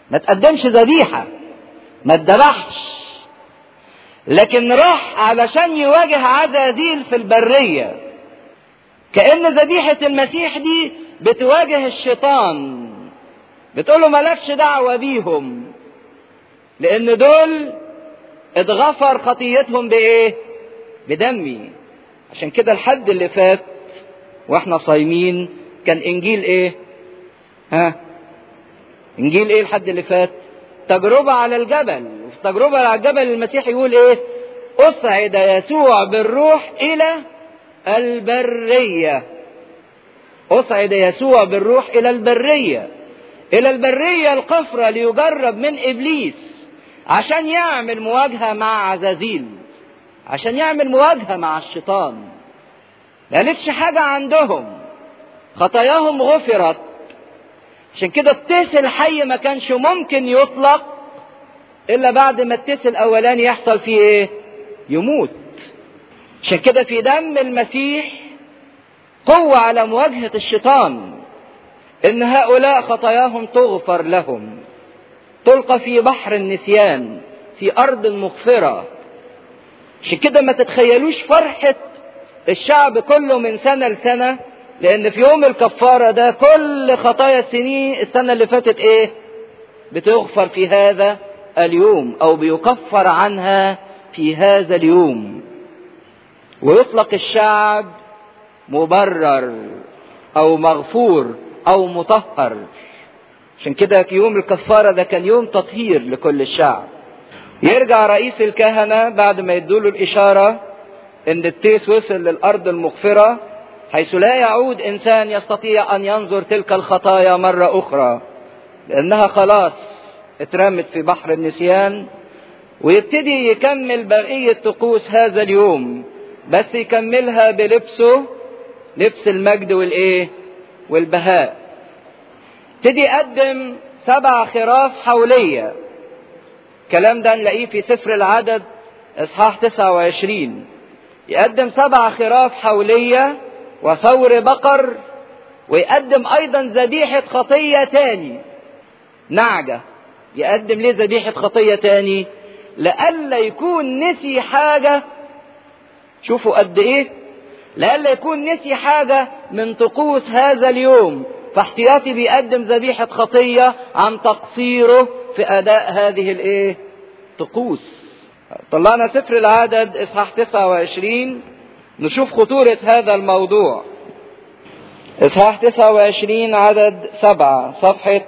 ما تقدمش ذبيحة ما اتذبحش لكن راح علشان يواجه عزازيل في البرية كأن ذبيحة المسيح دي بتواجه الشيطان بتقول له مالكش دعوة بيهم لأن دول اتغفر خطيتهم بإيه؟ بدمي عشان كده الحد اللي فات واحنا صايمين كان انجيل ايه ها انجيل ايه الحد اللي فات تجربة على الجبل وفي تجربة على الجبل المسيح يقول ايه اصعد يسوع بالروح الى البرية اصعد يسوع بالروح الى البرية الى البرية القفرة ليجرب من ابليس عشان يعمل مواجهة مع عزازيل عشان يعمل مواجهة مع الشيطان ما قالتش حاجة عندهم خطاياهم غفرت عشان كده التيس الحي ما كانش ممكن يطلق الا بعد ما التيس الاولاني يحصل فيه ايه يموت عشان كده في دم المسيح قوة على مواجهة الشيطان ان هؤلاء خطاياهم تغفر لهم تلقى في بحر النسيان في ارض المغفرة عشان كده ما تتخيلوش فرحة الشعب كله من سنة لسنة لأن في يوم الكفارة ده كل خطايا السنين السنة اللي فاتت إيه؟ بتغفر في هذا اليوم أو بيكفر عنها في هذا اليوم ويطلق الشعب مبرر أو مغفور أو مطهر عشان كده في يوم الكفارة ده كان يوم تطهير لكل الشعب يرجع رئيس الكهنة بعد ما يدوله الإشارة إن التيس وصل للأرض المغفرة حيث لا يعود إنسان يستطيع أن ينظر تلك الخطايا مرة أخرى لأنها خلاص اترمت في بحر النسيان ويبتدي يكمل بقية طقوس هذا اليوم بس يكملها بلبسه لبس المجد والإيه والبهاء ابتدي يقدم سبع خراف حوليه الكلام ده نلاقيه في سفر العدد اصحاح 29 يقدم سبع خراف حولية وثور بقر ويقدم ايضا ذبيحة خطية تاني نعجة يقدم ليه ذبيحة خطية تاني لألا يكون نسي حاجة شوفوا قد ايه لألا يكون نسي حاجة من طقوس هذا اليوم فاحتياطي بيقدم ذبيحة خطية عن تقصيره في أداء هذه الإيه؟ طقوس. طلعنا سفر العدد إصحاح 29 نشوف خطورة هذا الموضوع. إصحاح 29 عدد 7 صفحة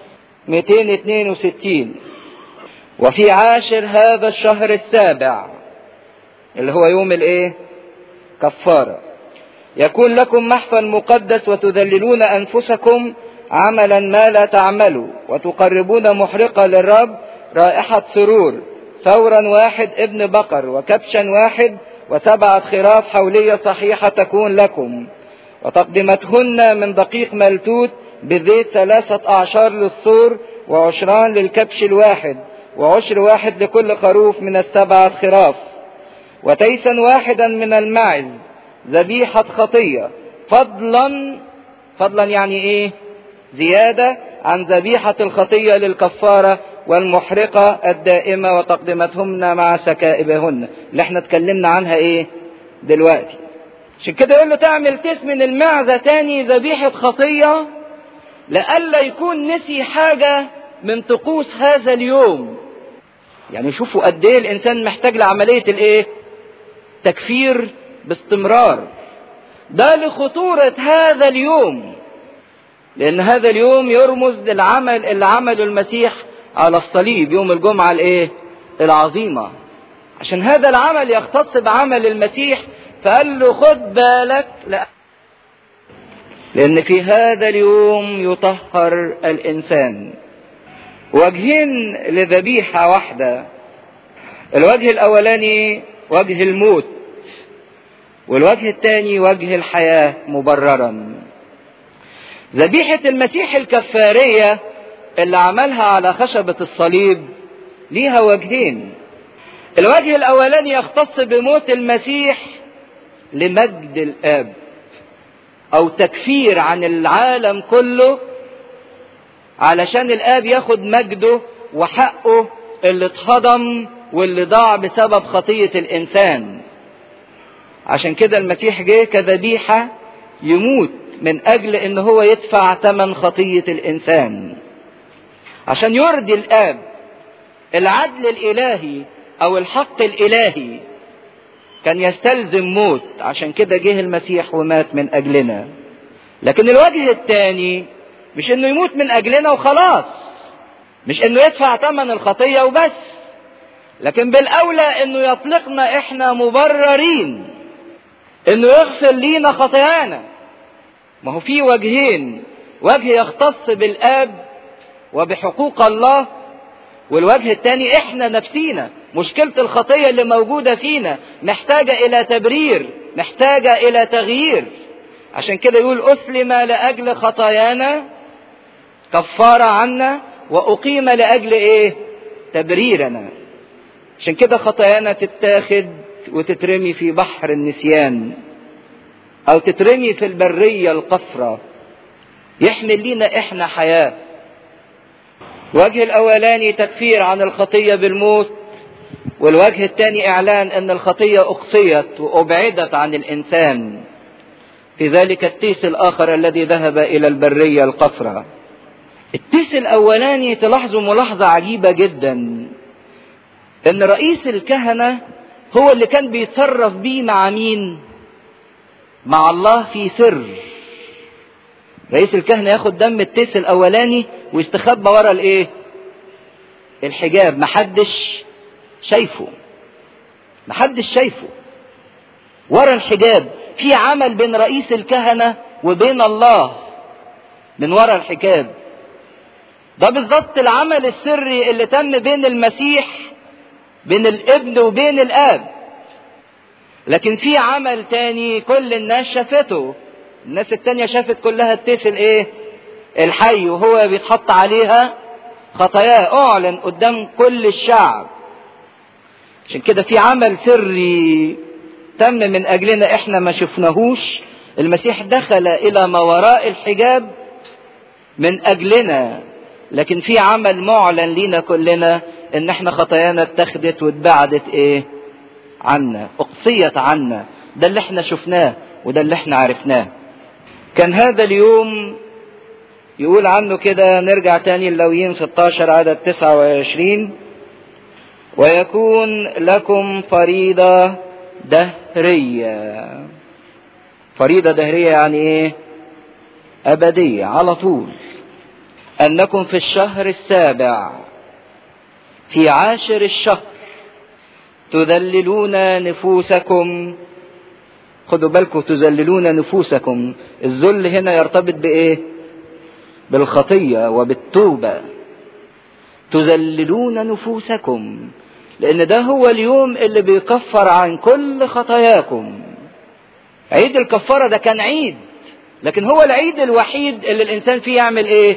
262 وفي عاشر هذا الشهر السابع اللي هو يوم الإيه؟ كفارة. يكون لكم محفى مقدس وتذللون أنفسكم عملا ما لا تعملوا وتقربون محرقة للرب رائحة سرور ثورا واحد ابن بقر وكبشا واحد وسبعة خراف حولية صحيحة تكون لكم وتقدمتهن من دقيق ملتوت بزيت ثلاثة أعشار للصور وعشران للكبش الواحد وعشر واحد لكل خروف من السبعة خراف وتيسا واحدا من الماعز ذبيحة خطية فضلا فضلا يعني ايه زيادة عن ذبيحة الخطية للكفارة والمحرقة الدائمة وتقدمتهن مع سكائبهن اللي احنا اتكلمنا عنها ايه دلوقتي عشان كده يقول له تعمل كيس من المعزة تاني ذبيحة خطية لئلا يكون نسي حاجة من طقوس هذا اليوم يعني شوفوا قد ايه الانسان محتاج لعملية الايه تكفير باستمرار ده لخطورة هذا اليوم لأن هذا اليوم يرمز للعمل اللي عمله المسيح على الصليب يوم الجمعة الإيه؟ العظيمة. عشان هذا العمل يختص بعمل المسيح فقال له خد بالك لا لأن في هذا اليوم يطهر الإنسان. وجهين لذبيحة واحدة. الوجه الأولاني وجه الموت. والوجه الثاني وجه الحياة مبررا. ذبيحة المسيح الكفارية اللي عملها على خشبة الصليب ليها وجهين الوجه الأولاني يختص بموت المسيح لمجد الآب أو تكفير عن العالم كله علشان الاب ياخد مجده وحقه اللي اتهضم واللي ضاع بسبب خطية الانسان عشان كده المسيح جه كذبيحة يموت من اجل ان هو يدفع ثمن خطية الانسان عشان يرضي الاب العدل الالهي او الحق الالهي كان يستلزم موت عشان كده جه المسيح ومات من اجلنا لكن الوجه الثاني مش انه يموت من اجلنا وخلاص مش انه يدفع ثمن الخطيه وبس لكن بالاولى انه يطلقنا احنا مبررين انه يغفر لينا خطايانا ما هو في وجهين وجه يختص بالاب وبحقوق الله والوجه الثاني احنا نفسينا مشكلة الخطية اللي موجودة فينا محتاجة إلى تبرير محتاجة إلى تغيير عشان كده يقول أسلم لأجل خطايانا كفارة عنا وأقيم لأجل إيه؟ تبريرنا عشان كده خطايانا تتاخد وتترمي في بحر النسيان أو تترمي في البرية القفرة يحمل لينا إحنا حياة الوجه الأولاني تكفير عن الخطية بالموت والوجه الثاني إعلان أن الخطية أقصيت وأبعدت عن الإنسان في ذلك التيس الآخر الذي ذهب إلى البرية القفرة التيس الأولاني تلاحظوا ملاحظة عجيبة جدا أن رئيس الكهنة هو اللي كان بيتصرف بيه مع مين؟ مع الله في سر رئيس الكهنة ياخد دم التيس الأولاني ويستخبى ورا الإيه؟ الحجاب محدش شايفه محدش شايفه ورا الحجاب في عمل بين رئيس الكهنة وبين الله من ورا الحجاب ده بالظبط العمل السري اللي تم بين المسيح بين الابن وبين الاب لكن في عمل تاني كل الناس شافته الناس التانية شافت كلها التيس الايه الحي وهو بيتحط عليها خطاياه اعلن قدام كل الشعب عشان كده في عمل سري تم من اجلنا احنا ما شفناهوش المسيح دخل الى ما وراء الحجاب من اجلنا لكن في عمل معلن لينا كلنا ان احنا خطايانا اتخذت واتبعدت ايه عنا اقصيت عنا ده اللي احنا شفناه وده اللي احنا عرفناه كان هذا اليوم يقول عنه كده نرجع تاني للويين 16 عدد 29 ويكون لكم فريضة دهرية فريضة دهرية يعني ايه أبدية على طول أنكم في الشهر السابع في عاشر الشهر تذللون نفوسكم خدوا بالكم تذللون نفوسكم الذل هنا يرتبط بإيه بالخطية وبالتوبة تذللون نفوسكم لأن ده هو اليوم اللي بيكفر عن كل خطاياكم عيد الكفارة ده كان عيد لكن هو العيد الوحيد اللي الإنسان فيه يعمل إيه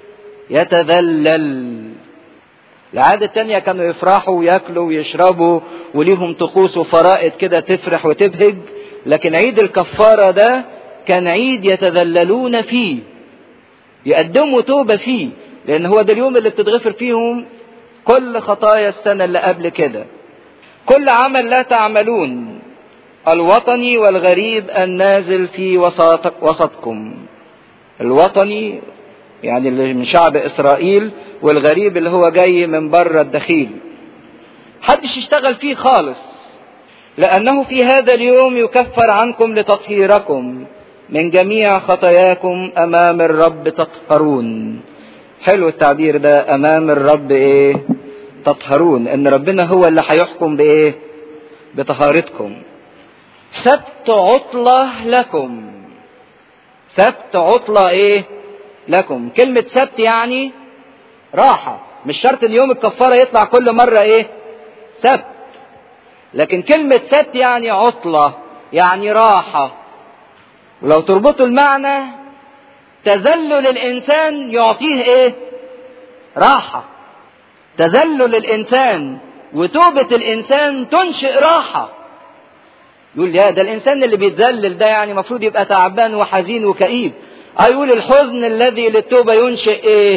يتذلل العادة التانية كانوا يفرحوا وياكلوا ويشربوا وليهم طقوس وفرائض كده تفرح وتبهج لكن عيد الكفارة ده كان عيد يتذللون فيه يقدموا توبة فيه لأن هو ده اليوم اللي بتتغفر فيهم كل خطايا السنة اللي قبل كده كل عمل لا تعملون الوطني والغريب النازل في وسط وسطكم الوطني يعني اللي من شعب إسرائيل والغريب اللي هو جاي من بره الدخيل حدش يشتغل فيه خالص لأنه في هذا اليوم يكفر عنكم لتطهيركم من جميع خطاياكم أمام الرب تطهرون حلو التعبير ده أمام الرب إيه تطهرون إن ربنا هو اللي هيحكم بإيه بطهارتكم سبت عطلة لكم سبت عطلة إيه لكم كلمة سبت يعني راحة مش شرط ان يوم الكفارة يطلع كل مرة ايه سبت لكن كلمة سبت يعني عطلة يعني راحة ولو تربطوا المعنى تذلل الانسان يعطيه ايه راحة تذلل الانسان وتوبة الانسان تنشئ راحة يقول يا ده الانسان اللي بيتذلل ده يعني المفروض يبقى تعبان وحزين وكئيب يقول الحزن الذي للتوبة ينشئ ايه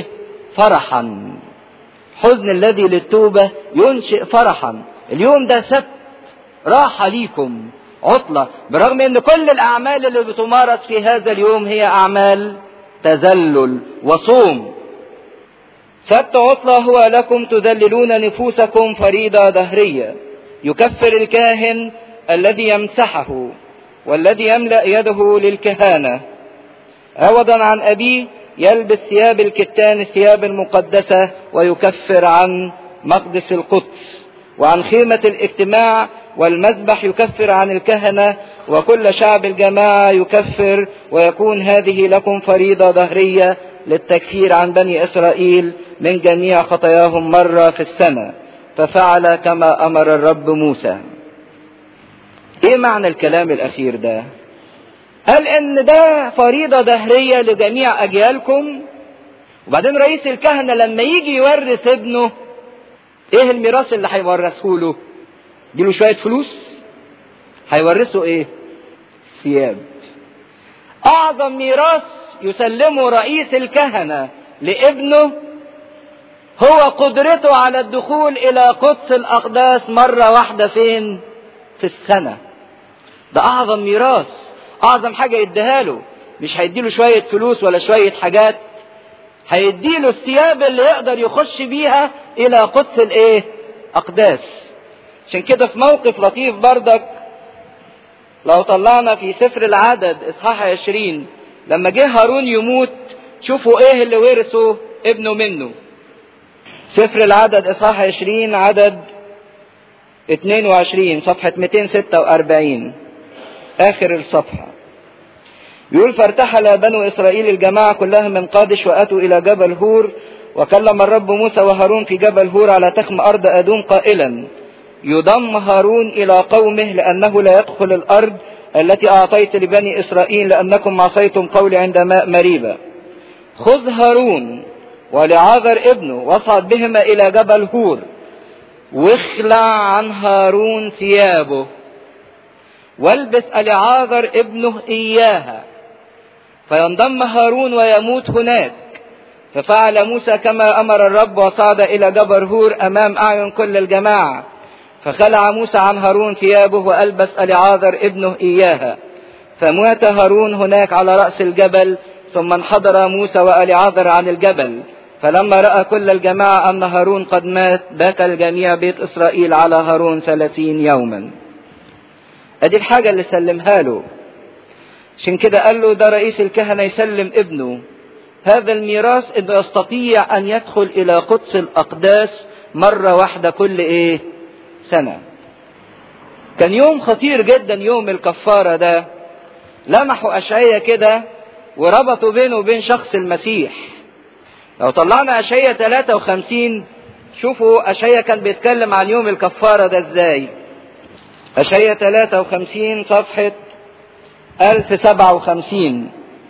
فرحا حزن الذي للتوبة ينشئ فرحا اليوم ده سبت راحة ليكم عطلة برغم ان كل الاعمال اللي بتمارس في هذا اليوم هي اعمال تذلل وصوم سبت عطلة هو لكم تذللون نفوسكم فريضة دهرية يكفر الكاهن الذي يمسحه والذي يملأ يده للكهانة عوضا عن أبيه يلبس ثياب الكتان الثياب المقدسة ويكفر عن مقدس القدس وعن خيمة الاجتماع والمذبح يكفر عن الكهنة وكل شعب الجماعة يكفر ويكون هذه لكم فريضة ظهرية للتكفير عن بني إسرائيل من جميع خطاياهم مرة في السنة ففعل كما أمر الرب موسى ايه معنى الكلام الاخير ده قال ان ده فريضة دهرية لجميع اجيالكم وبعدين رئيس الكهنة لما يجي يورث ابنه ايه الميراث اللي هيورثه له له شوية فلوس هيورثه ايه ثياب اعظم ميراث يسلمه رئيس الكهنة لابنه هو قدرته على الدخول الى قدس الاقداس مرة واحدة فين في السنة ده اعظم ميراث اعظم حاجة يديها له مش هيديله شوية فلوس ولا شوية حاجات هيديله الثياب اللي يقدر يخش بيها الى قدس الايه اقداس عشان كده في موقف لطيف بردك لو طلعنا في سفر العدد اصحاح عشرين لما جه هارون يموت شوفوا ايه اللي ورثه ابنه منه سفر العدد اصحاح عشرين عدد 22 صفحة 246 آخر الصفحة يقول فارتحل بنو إسرائيل الجماعة كلها من قادش وأتوا إلى جبل هور وكلم الرب موسى وهارون في جبل هور على تخم أرض أدوم قائلا يضم هارون إلى قومه لأنه لا يدخل الأرض التي أعطيت لبني إسرائيل لأنكم عصيتم قولي عند ماء مريبة خذ هارون ولعاذر ابنه واصعد بهما إلى جبل هور واخلع عن هارون ثيابه والبس العاذر ابنه اياها فينضم هارون ويموت هناك ففعل موسى كما امر الرب وصعد الى جبل هور امام اعين كل الجماعه فخلع موسى عن هارون ثيابه والبس العاذر ابنه اياها فمات هارون هناك على راس الجبل ثم انحدر موسى والعاذر عن الجبل فلما رأى كل الجماعة أن هارون قد مات بكى الجميع بيت إسرائيل على هارون ثلاثين يوما أدي الحاجة اللي سلمها له عشان كده قال له ده رئيس الكهنة يسلم ابنه هذا الميراث انه يستطيع ان يدخل الى قدس الاقداس مرة واحدة كل ايه سنة كان يوم خطير جدا يوم الكفارة ده لمحوا اشعية كده وربطوا بينه وبين شخص المسيح لو طلعنا اشعية 53 شوفوا اشعية كان بيتكلم عن يوم الكفارة ده ازاي اشعية 53 صفحة 1057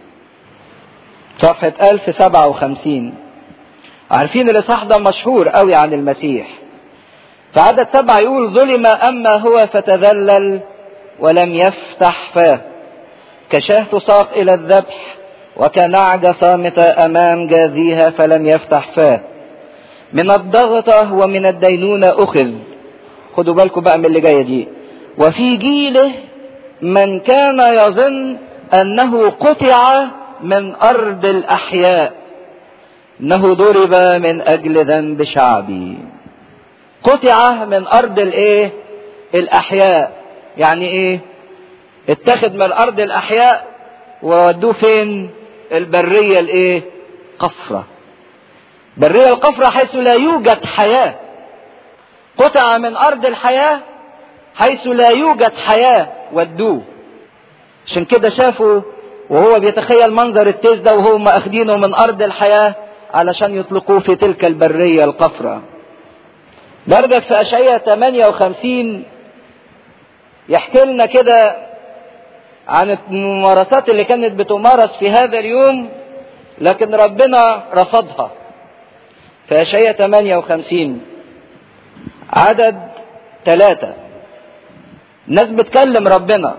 صفحة 1057 عارفين الإصحاح ده مشهور قوي عن المسيح في عدد سبعة يقول ظلم أما هو فتذلل ولم يفتح فاه كشاة تساق إلى الذبح وكنعجة صامتة أمام جاذيها فلم يفتح فاه من الضغطة ومن الدينونة أخذ خدوا بالكم بقى من اللي جاية دي وفي جيله من كان يظن أنه قطع من أرض الأحياء إنه ضرب من أجل ذنب شعبي قطع من أرض الإيه الأحياء يعني إيه اتخذ من أرض الأحياء وودوه فين البرية الإيه قفرة برية القفرة حيث لا يوجد حياة قطع من أرض الحياة حيث لا يوجد حياة ودوه عشان كده شافوا وهو بيتخيل منظر التيس ده وهم اخدينه من ارض الحياة علشان يطلقوه في تلك البرية القفرة بردك في اشعية 58 يحكي لنا كده عن الممارسات اللي كانت بتمارس في هذا اليوم لكن ربنا رفضها في اشعية 58 عدد ثلاثة الناس بتكلم ربنا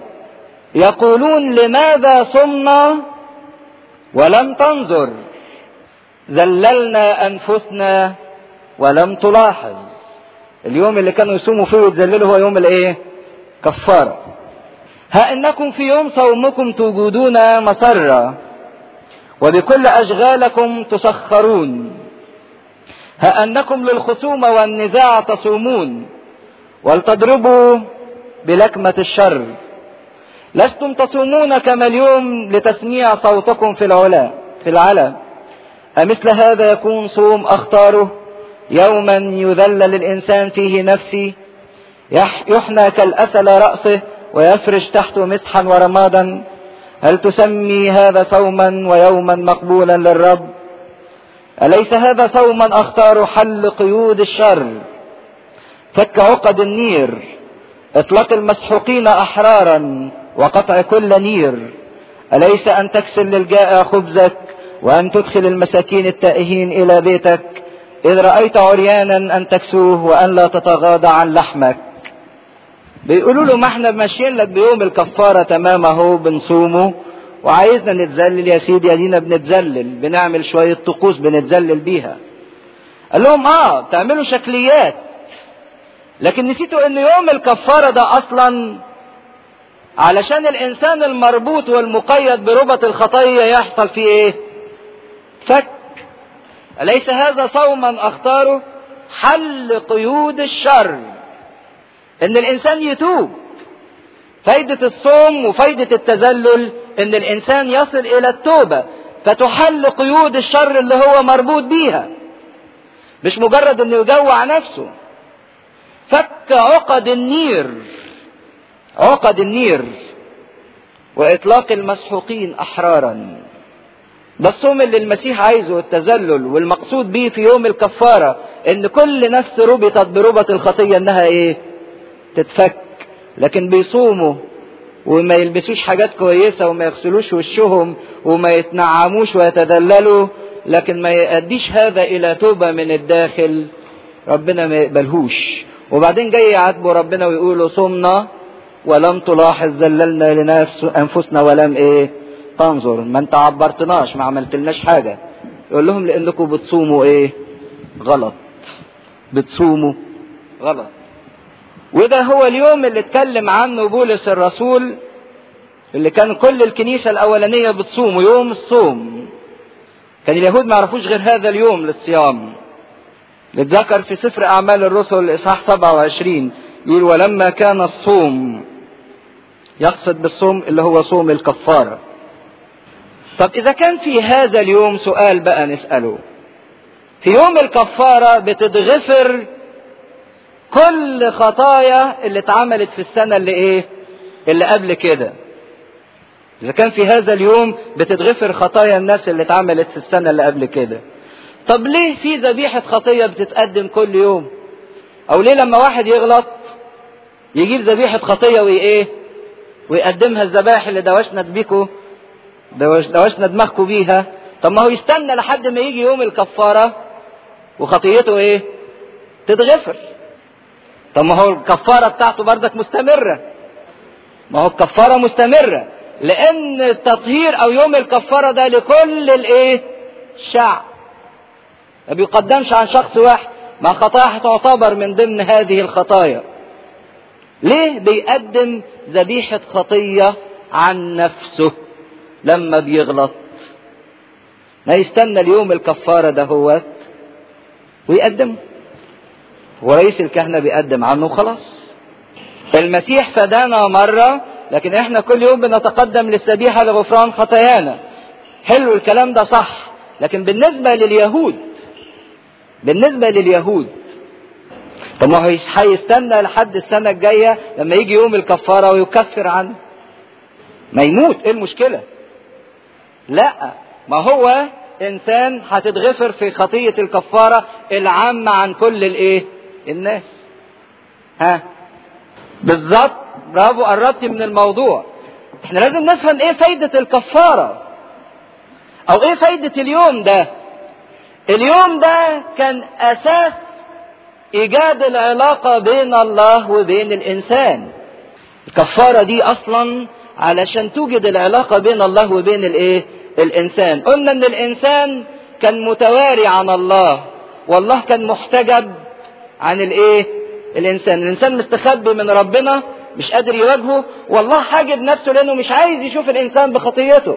يقولون لماذا صمنا ولم تنظر ذللنا انفسنا ولم تلاحظ اليوم اللي كانوا يصوموا فيه ويتذللوا هو يوم الايه كفاره ها انكم في يوم صومكم توجدون مسرة وبكل اشغالكم تسخرون ها انكم للخصومة والنزاع تصومون ولتضربوا بلكمة الشر لستم تصومون كما اليوم لتسميع صوتكم في العلا في العلا أمثل هذا يكون صوم أختاره يوما يذلل الإنسان فيه نفسي يحنى كالأسل رأسه ويفرش تحته مسحا ورمادا هل تسمي هذا صوما ويوما مقبولا للرب أليس هذا صوما أختار حل قيود الشر فك عقد النير اطلق المسحوقين أحرارا وقطع كل نير أليس أن تكسل للجائع خبزك وأن تدخل المساكين التائهين إلى بيتك إذ رأيت عريانا أن تكسوه وأن لا تتغاضى عن لحمك بيقولوا له ما احنا ماشيين لك بيوم الكفارة تمام اهو بنصومه وعايزنا نتذلل يا سيدي ادينا بنتذلل بنعمل شوية طقوس بنتذلل بيها قال لهم اه بتعملوا شكليات لكن نسيتوا ان يوم الكفارة ده اصلا علشان الانسان المربوط والمقيد بربط الخطية يحصل فيه ايه فك أليس هذا صوما اختاره حل قيود الشر ان الانسان يتوب فايدة الصوم وفايدة التذلل ان الانسان يصل الى التوبة فتحل قيود الشر اللي هو مربوط بيها مش مجرد انه يجوع نفسه فك عقد النير عقد النير واطلاق المسحوقين احرارا ده الصوم اللي المسيح عايزه التذلل والمقصود به في يوم الكفارة ان كل نفس ربطت بربط الخطية انها ايه تتفك لكن بيصوموا وما يلبسوش حاجات كويسة وما يغسلوش وشهم وما يتنعموش ويتدللوا لكن ما يأديش هذا إلى توبة من الداخل ربنا ما يقبلهوش وبعدين جاي يعاتبوا ربنا ويقولوا صمنا ولم تلاحظ ذللنا لنفس أنفسنا ولم إيه تنظر ما انت عبرتناش ما عملتلناش حاجة يقول لهم لأنكم بتصوموا إيه غلط بتصوموا غلط وده هو اليوم اللي اتكلم عنه بولس الرسول اللي كان كل الكنيسة الأولانية بتصومه يوم الصوم كان اليهود ما يعرفوش غير هذا اليوم للصيام اتذكر في سفر أعمال الرسل إصحاح 27 يقول ولما كان الصوم يقصد بالصوم اللي هو صوم الكفارة طب إذا كان في هذا اليوم سؤال بقى نسأله في يوم الكفارة بتتغفر كل خطايا اللي اتعملت في السنة اللي ايه اللي قبل كده اذا كان في هذا اليوم بتتغفر خطايا الناس اللي اتعملت في السنة اللي قبل كده طب ليه في ذبيحة خطية بتتقدم كل يوم او ليه لما واحد يغلط يجيب ذبيحة خطية وايه ويقدمها الذبائح اللي دوشنا بيكو دوش دوشنا دماغكم بيها طب ما هو يستنى لحد ما يجي يوم الكفارة وخطيته ايه تتغفر طب ما هو الكفارة بتاعته بردك مستمرة ما هو الكفارة مستمرة لأن التطهير أو يوم الكفارة ده لكل الإيه؟ الشعب ما بيقدمش عن شخص واحد ما خطايا تعتبر من ضمن هذه الخطايا ليه بيقدم ذبيحة خطية عن نفسه لما بيغلط ما يستنى اليوم الكفارة ده هو ويقدمه ورئيس الكهنة بيقدم عنه خلاص المسيح فدانا مرة لكن احنا كل يوم بنتقدم للذبيحة لغفران خطايانا حلو الكلام ده صح لكن بالنسبة لليهود بالنسبة لليهود طب ما هو هيستنى لحد السنة الجاية لما يجي يوم الكفارة ويكفر عنه ما يموت ايه المشكلة لا ما هو انسان هتتغفر في خطية الكفارة العامة عن كل الايه الناس ها بالظبط برافو قربت من الموضوع احنا لازم نفهم ايه فايدة الكفارة او ايه فايدة اليوم ده اليوم ده كان اساس ايجاد العلاقة بين الله وبين الانسان الكفارة دي اصلا علشان توجد العلاقة بين الله وبين الايه الانسان قلنا ان الانسان كان متواري عن الله والله كان محتجب عن الايه الانسان الانسان مستخبي من ربنا مش قادر يواجهه والله حاجب نفسه لانه مش عايز يشوف الانسان بخطيته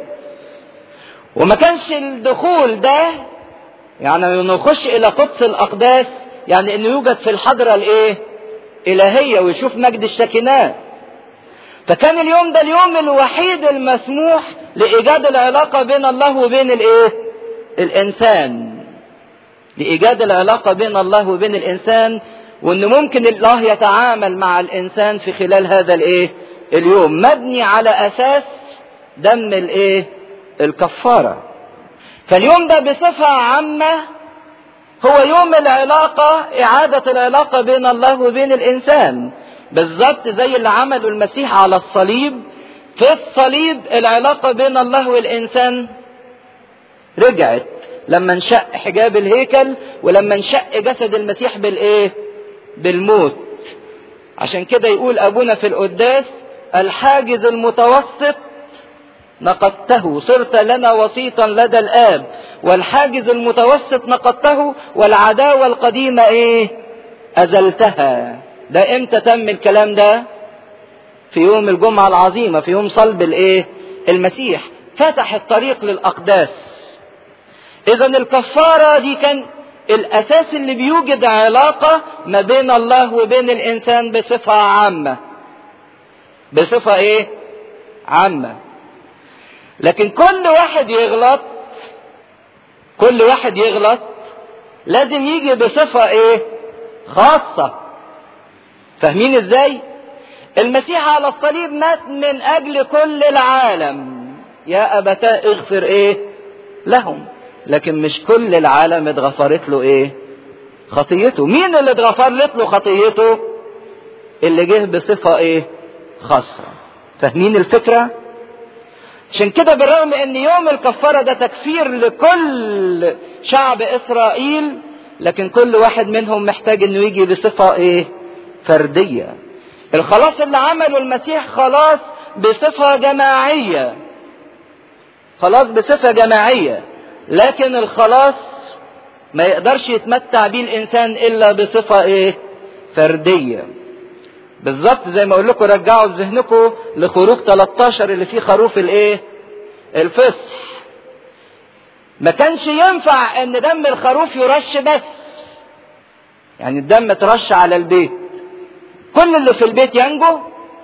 وما كانش الدخول ده يعني انه يخش الى قدس الاقداس يعني انه يوجد في الحضره الايه الهيه ويشوف مجد الشكنات فكان اليوم ده اليوم الوحيد المسموح لايجاد العلاقه بين الله وبين الايه الانسان لايجاد العلاقه بين الله وبين الانسان وان ممكن الله يتعامل مع الانسان في خلال هذا الايه اليوم مبني على اساس دم الايه الكفاره فاليوم ده بصفه عامه هو يوم العلاقه اعاده العلاقه بين الله وبين الانسان بالظبط زي اللي عمله المسيح على الصليب في الصليب العلاقه بين الله والانسان رجعت لما انشق حجاب الهيكل ولما انشق جسد المسيح بالايه بالموت عشان كده يقول ابونا في القداس الحاجز المتوسط نقضته صرت لنا وسيطا لدى الاب والحاجز المتوسط نقضته والعداوة القديمة ايه ازلتها ده امتى تم الكلام ده في يوم الجمعة العظيمة في يوم صلب الايه المسيح فتح الطريق للاقداس اذا الكفارة دي كان الاساس اللي بيوجد علاقة ما بين الله وبين الانسان بصفة عامة بصفة ايه عامة لكن كل واحد يغلط كل واحد يغلط لازم يجي بصفة ايه خاصة فاهمين ازاي المسيح على الصليب مات من اجل كل العالم يا ابتاء اغفر ايه لهم لكن مش كل العالم اتغفرت له ايه خطيته مين اللي اتغفرت له خطيته اللي جه بصفة ايه خاصة فاهمين الفكرة عشان كده بالرغم ان يوم الكفارة ده تكفير لكل شعب اسرائيل لكن كل واحد منهم محتاج انه يجي بصفة ايه فردية الخلاص اللي عمله المسيح خلاص بصفة جماعية خلاص بصفة جماعية لكن الخلاص ما يقدرش يتمتع بيه الانسان الا بصفة ايه فردية بالظبط زي ما اقول لكم رجعوا بذهنكم لخروج 13 اللي فيه خروف الايه الفصح ما كانش ينفع ان دم الخروف يرش بس يعني الدم ترش على البيت كل اللي في البيت ينجو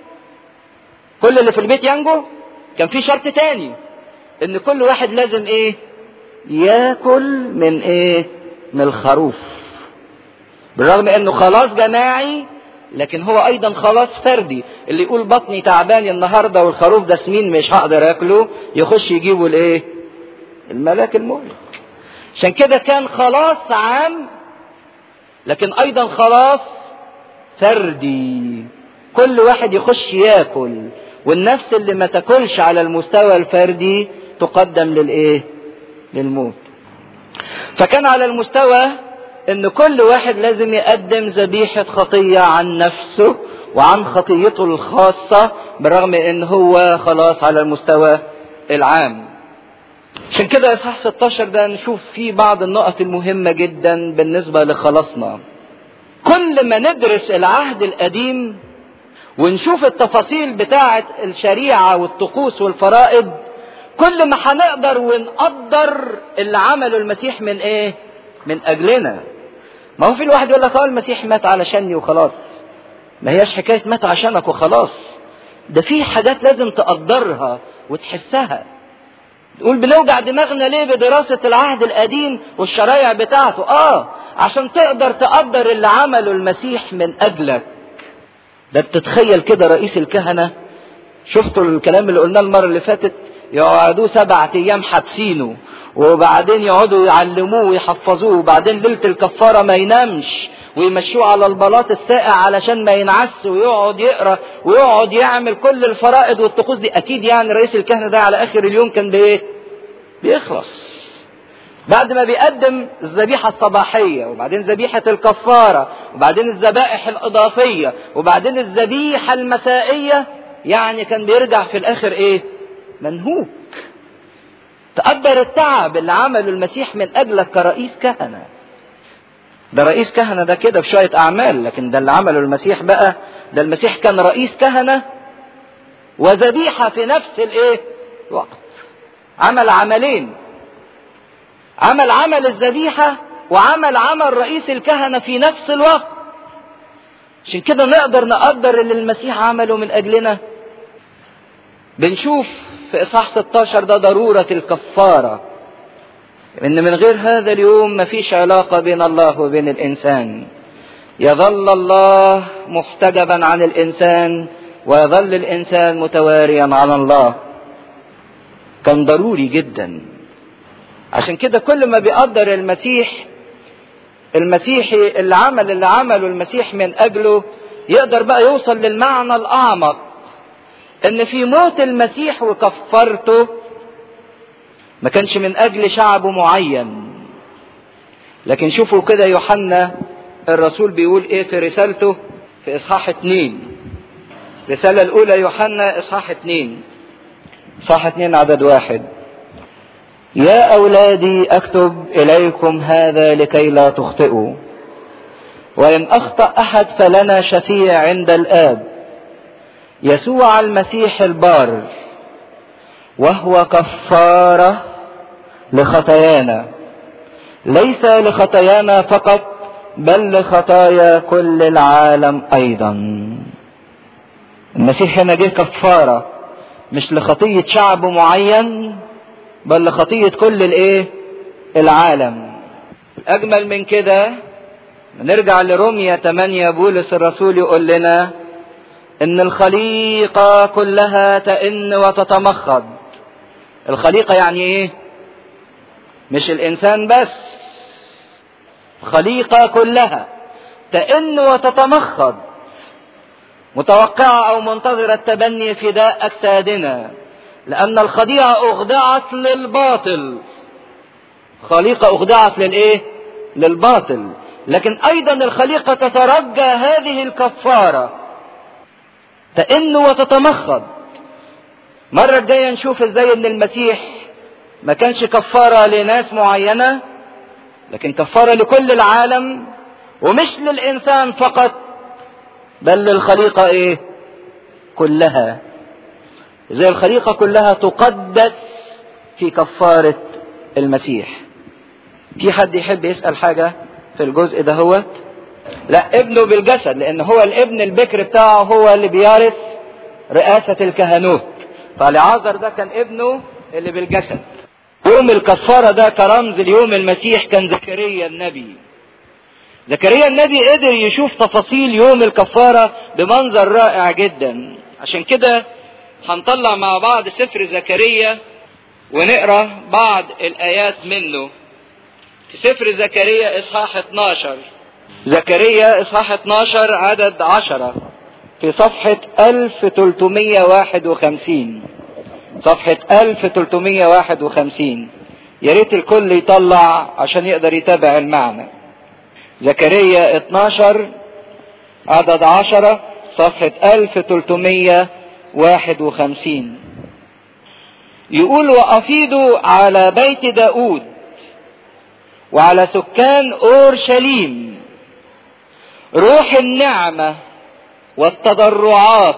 كل اللي في البيت ينجو كان في شرط تاني ان كل واحد لازم ايه ياكل من ايه من الخروف بالرغم انه خلاص جماعي لكن هو ايضا خلاص فردي اللي يقول بطني تعبان النهارده والخروف ده سمين مش هقدر اكله يخش يجيبه الايه الملاك المهلك عشان كده كان خلاص عام لكن ايضا خلاص فردي كل واحد يخش ياكل والنفس اللي ما تاكلش على المستوى الفردي تقدم للايه للموت فكان على المستوى ان كل واحد لازم يقدم ذبيحة خطية عن نفسه وعن خطيته الخاصة برغم ان هو خلاص على المستوى العام عشان كده اصحاح 16 ده نشوف فيه بعض النقط المهمة جدا بالنسبة لخلاصنا كل ما ندرس العهد القديم ونشوف التفاصيل بتاعة الشريعة والطقوس والفرائض كل ما هنقدر ونقدر اللي عمله المسيح من ايه من اجلنا ما هو في الواحد يقول لك اه المسيح مات علشاني وخلاص ما هياش حكايه مات عشانك وخلاص ده في حاجات لازم تقدرها وتحسها تقول بنوجع دماغنا ليه بدراسة العهد القديم والشرايع بتاعته اه عشان تقدر تقدر اللي عمله المسيح من اجلك ده بتتخيل كده رئيس الكهنة شفتوا الكلام اللي قلناه المرة اللي فاتت يقعدوه سبعة ايام حابسينه وبعدين يقعدوا يعلموه ويحفظوه وبعدين ليلة الكفارة ما ينامش ويمشوه على البلاط الساقع علشان ما ينعس ويقعد يقرا ويقعد يعمل كل الفرائض والطقوس دي اكيد يعني رئيس الكهنه ده على اخر اليوم كان بايه؟ بيخلص. بعد ما بيقدم الذبيحه الصباحيه وبعدين ذبيحه الكفاره وبعدين الذبائح الاضافيه وبعدين الذبيحه المسائيه يعني كان بيرجع في الاخر ايه؟ منهوك. تقدر التعب اللي عمله المسيح من اجلك كرئيس كهنه ده رئيس كهنه ده كده بشويه اعمال لكن ده اللي عمله المسيح بقى ده المسيح كان رئيس كهنه وذبيحه في نفس الايه الوقت عمل عملين عمل عمل الذبيحه وعمل عمل رئيس الكهنه في نفس الوقت عشان كده نقدر نقدر اللي المسيح عمله من اجلنا بنشوف في اصحاح 16 ده ضروره الكفاره ان من غير هذا اليوم مفيش علاقه بين الله وبين الانسان يظل الله محتجبا عن الانسان ويظل الانسان متواريا عن الله كان ضروري جدا عشان كده كل ما بيقدر المسيح المسيحي اللي عمل اللي عمله المسيح من اجله يقدر بقى يوصل للمعنى الاعمق ان في موت المسيح وكفرته ما كانش من اجل شعب معين لكن شوفوا كده يوحنا الرسول بيقول ايه في رسالته في اصحاح اتنين الرسالة الاولى يوحنا اصحاح اتنين اصحاح اتنين عدد واحد يا اولادي اكتب اليكم هذا لكي لا تخطئوا وان اخطا احد فلنا شفيع عند الاب يسوع المسيح البار وهو كفاره لخطايانا ليس لخطايانا فقط بل لخطايا كل العالم ايضا المسيح هنا جه كفاره مش لخطيه شعب معين بل لخطيه كل الايه العالم اجمل من كده نرجع لروميا 8 بولس الرسول يقول لنا ان الخليقه كلها تئن وتتمخض الخليقه يعني ايه مش الانسان بس الخليقه كلها تئن وتتمخض متوقعه او منتظره تبني فداء اجسادنا لان الخديعه اخضعت للباطل خليقه اخضعت للايه للباطل لكن ايضا الخليقه تترجى هذه الكفاره تئن وتتمخض مرة الجاية نشوف ازاي ان المسيح ما كانش كفارة لناس معينة لكن كفارة لكل العالم ومش للإنسان فقط بل للخليقة ايه كلها زي الخليقة كلها تقدس في كفارة المسيح في حد يحب يسأل حاجة في الجزء ده هو لا ابنه بالجسد لان هو الابن البكر بتاعه هو اللي بيرث رئاسة الكهنوت فالعازر ده كان ابنه اللي بالجسد يوم الكفارة ده كرمز ليوم المسيح كان زكريا النبي زكريا النبي قدر يشوف تفاصيل يوم الكفارة بمنظر رائع جدا عشان كده هنطلع مع بعض سفر زكريا ونقرا بعض الآيات منه في سفر زكريا إصحاح 12 زكريا إصحاح 12 عدد 10 في صفحة 1351 صفحة 1351 يا ريت الكل يطلع عشان يقدر يتابع المعنى زكريا 12 عدد 10 صفحة 1351 يقول وأفيضوا على بيت داود وعلى سكان أورشليم روح النعمة والتضرعات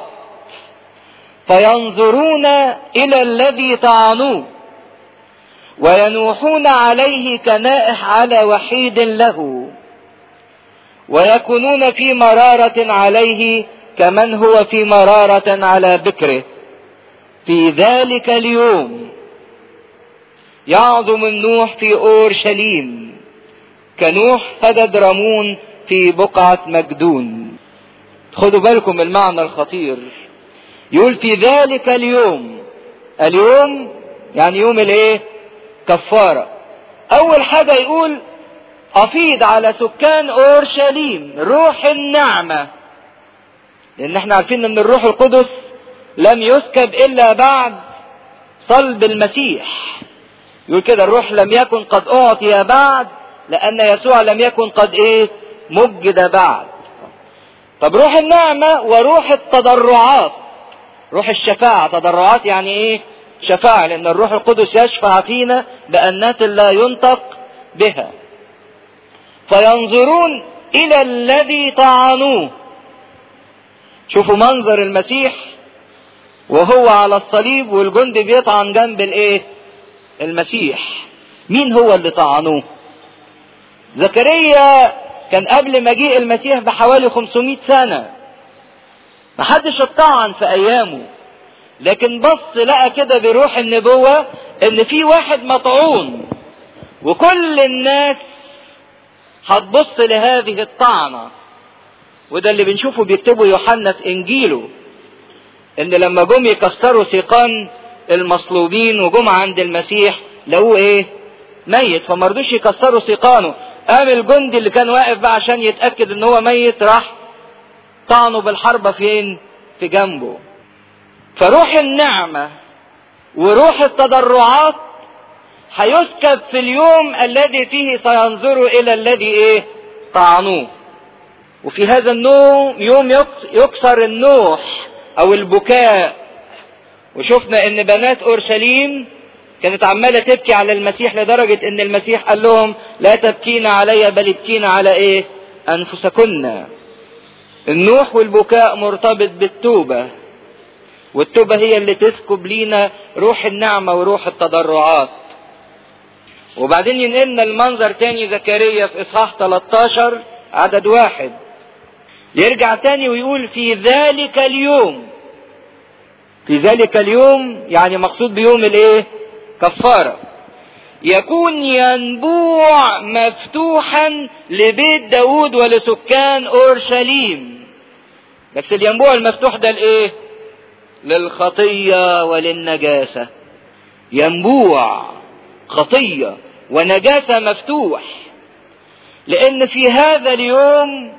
فينظرون إلى الذي طعنوه وينوحون عليه كنائح على وحيد له ويكونون في مرارة عليه كمن هو في مرارة على بكره في ذلك اليوم يعظم النوح في أورشليم كنوح فدد رمون في بقعة مجدون خدوا بالكم المعنى الخطير يقول في ذلك اليوم اليوم يعني يوم الايه كفارة اول حاجة يقول افيض على سكان اورشليم روح النعمة لان احنا عارفين ان الروح القدس لم يسكب الا بعد صلب المسيح يقول كده الروح لم يكن قد اعطي بعد لان يسوع لم يكن قد ايه مجد بعد طب روح النعمة وروح التضرعات روح الشفاعة تضرعات يعني ايه شفاعة لأن الروح القدس يشفع فينا بأنات لا ينطق بها فينظرون إلى الذي طعنوه شوفوا منظر المسيح وهو على الصليب والجند بيطعن جنب الايه المسيح مين هو اللي طعنوه زكريا كان قبل مجيء المسيح بحوالي 500 سنة محدش اتطعن في ايامه لكن بص لقى كده بروح النبوة ان في واحد مطعون وكل الناس هتبص لهذه الطعنة وده اللي بنشوفه بيكتبه يوحنا في انجيله ان لما جم يكسروا سيقان المصلوبين وجم عند المسيح لقوه ايه ميت فما رضوش يكسروا سيقانه قام الجندي اللي كان واقف بقى عشان يتاكد ان هو ميت راح طعنه بالحربه فين في جنبه فروح النعمه وروح التضرعات هيسكب في اليوم الذي فيه سينظروا الى الذي ايه طعنوه وفي هذا النوم يوم يكسر النوح او البكاء وشفنا ان بنات اورشليم كانت عماله تبكي على المسيح لدرجه ان المسيح قال لهم لا تبكين علي بل ابكين على ايه انفسكن النوح والبكاء مرتبط بالتوبه والتوبه هي اللي تسكب لينا روح النعمه وروح التضرعات وبعدين ينقلنا المنظر تاني زكريا في اصحاح 13 عدد واحد يرجع تاني ويقول في ذلك اليوم في ذلك اليوم يعني مقصود بيوم الايه كفارة يكون ينبوع مفتوحا لبيت داود ولسكان اورشليم بس الينبوع المفتوح ده لايه للخطية وللنجاسة ينبوع خطية ونجاسة مفتوح لان في هذا اليوم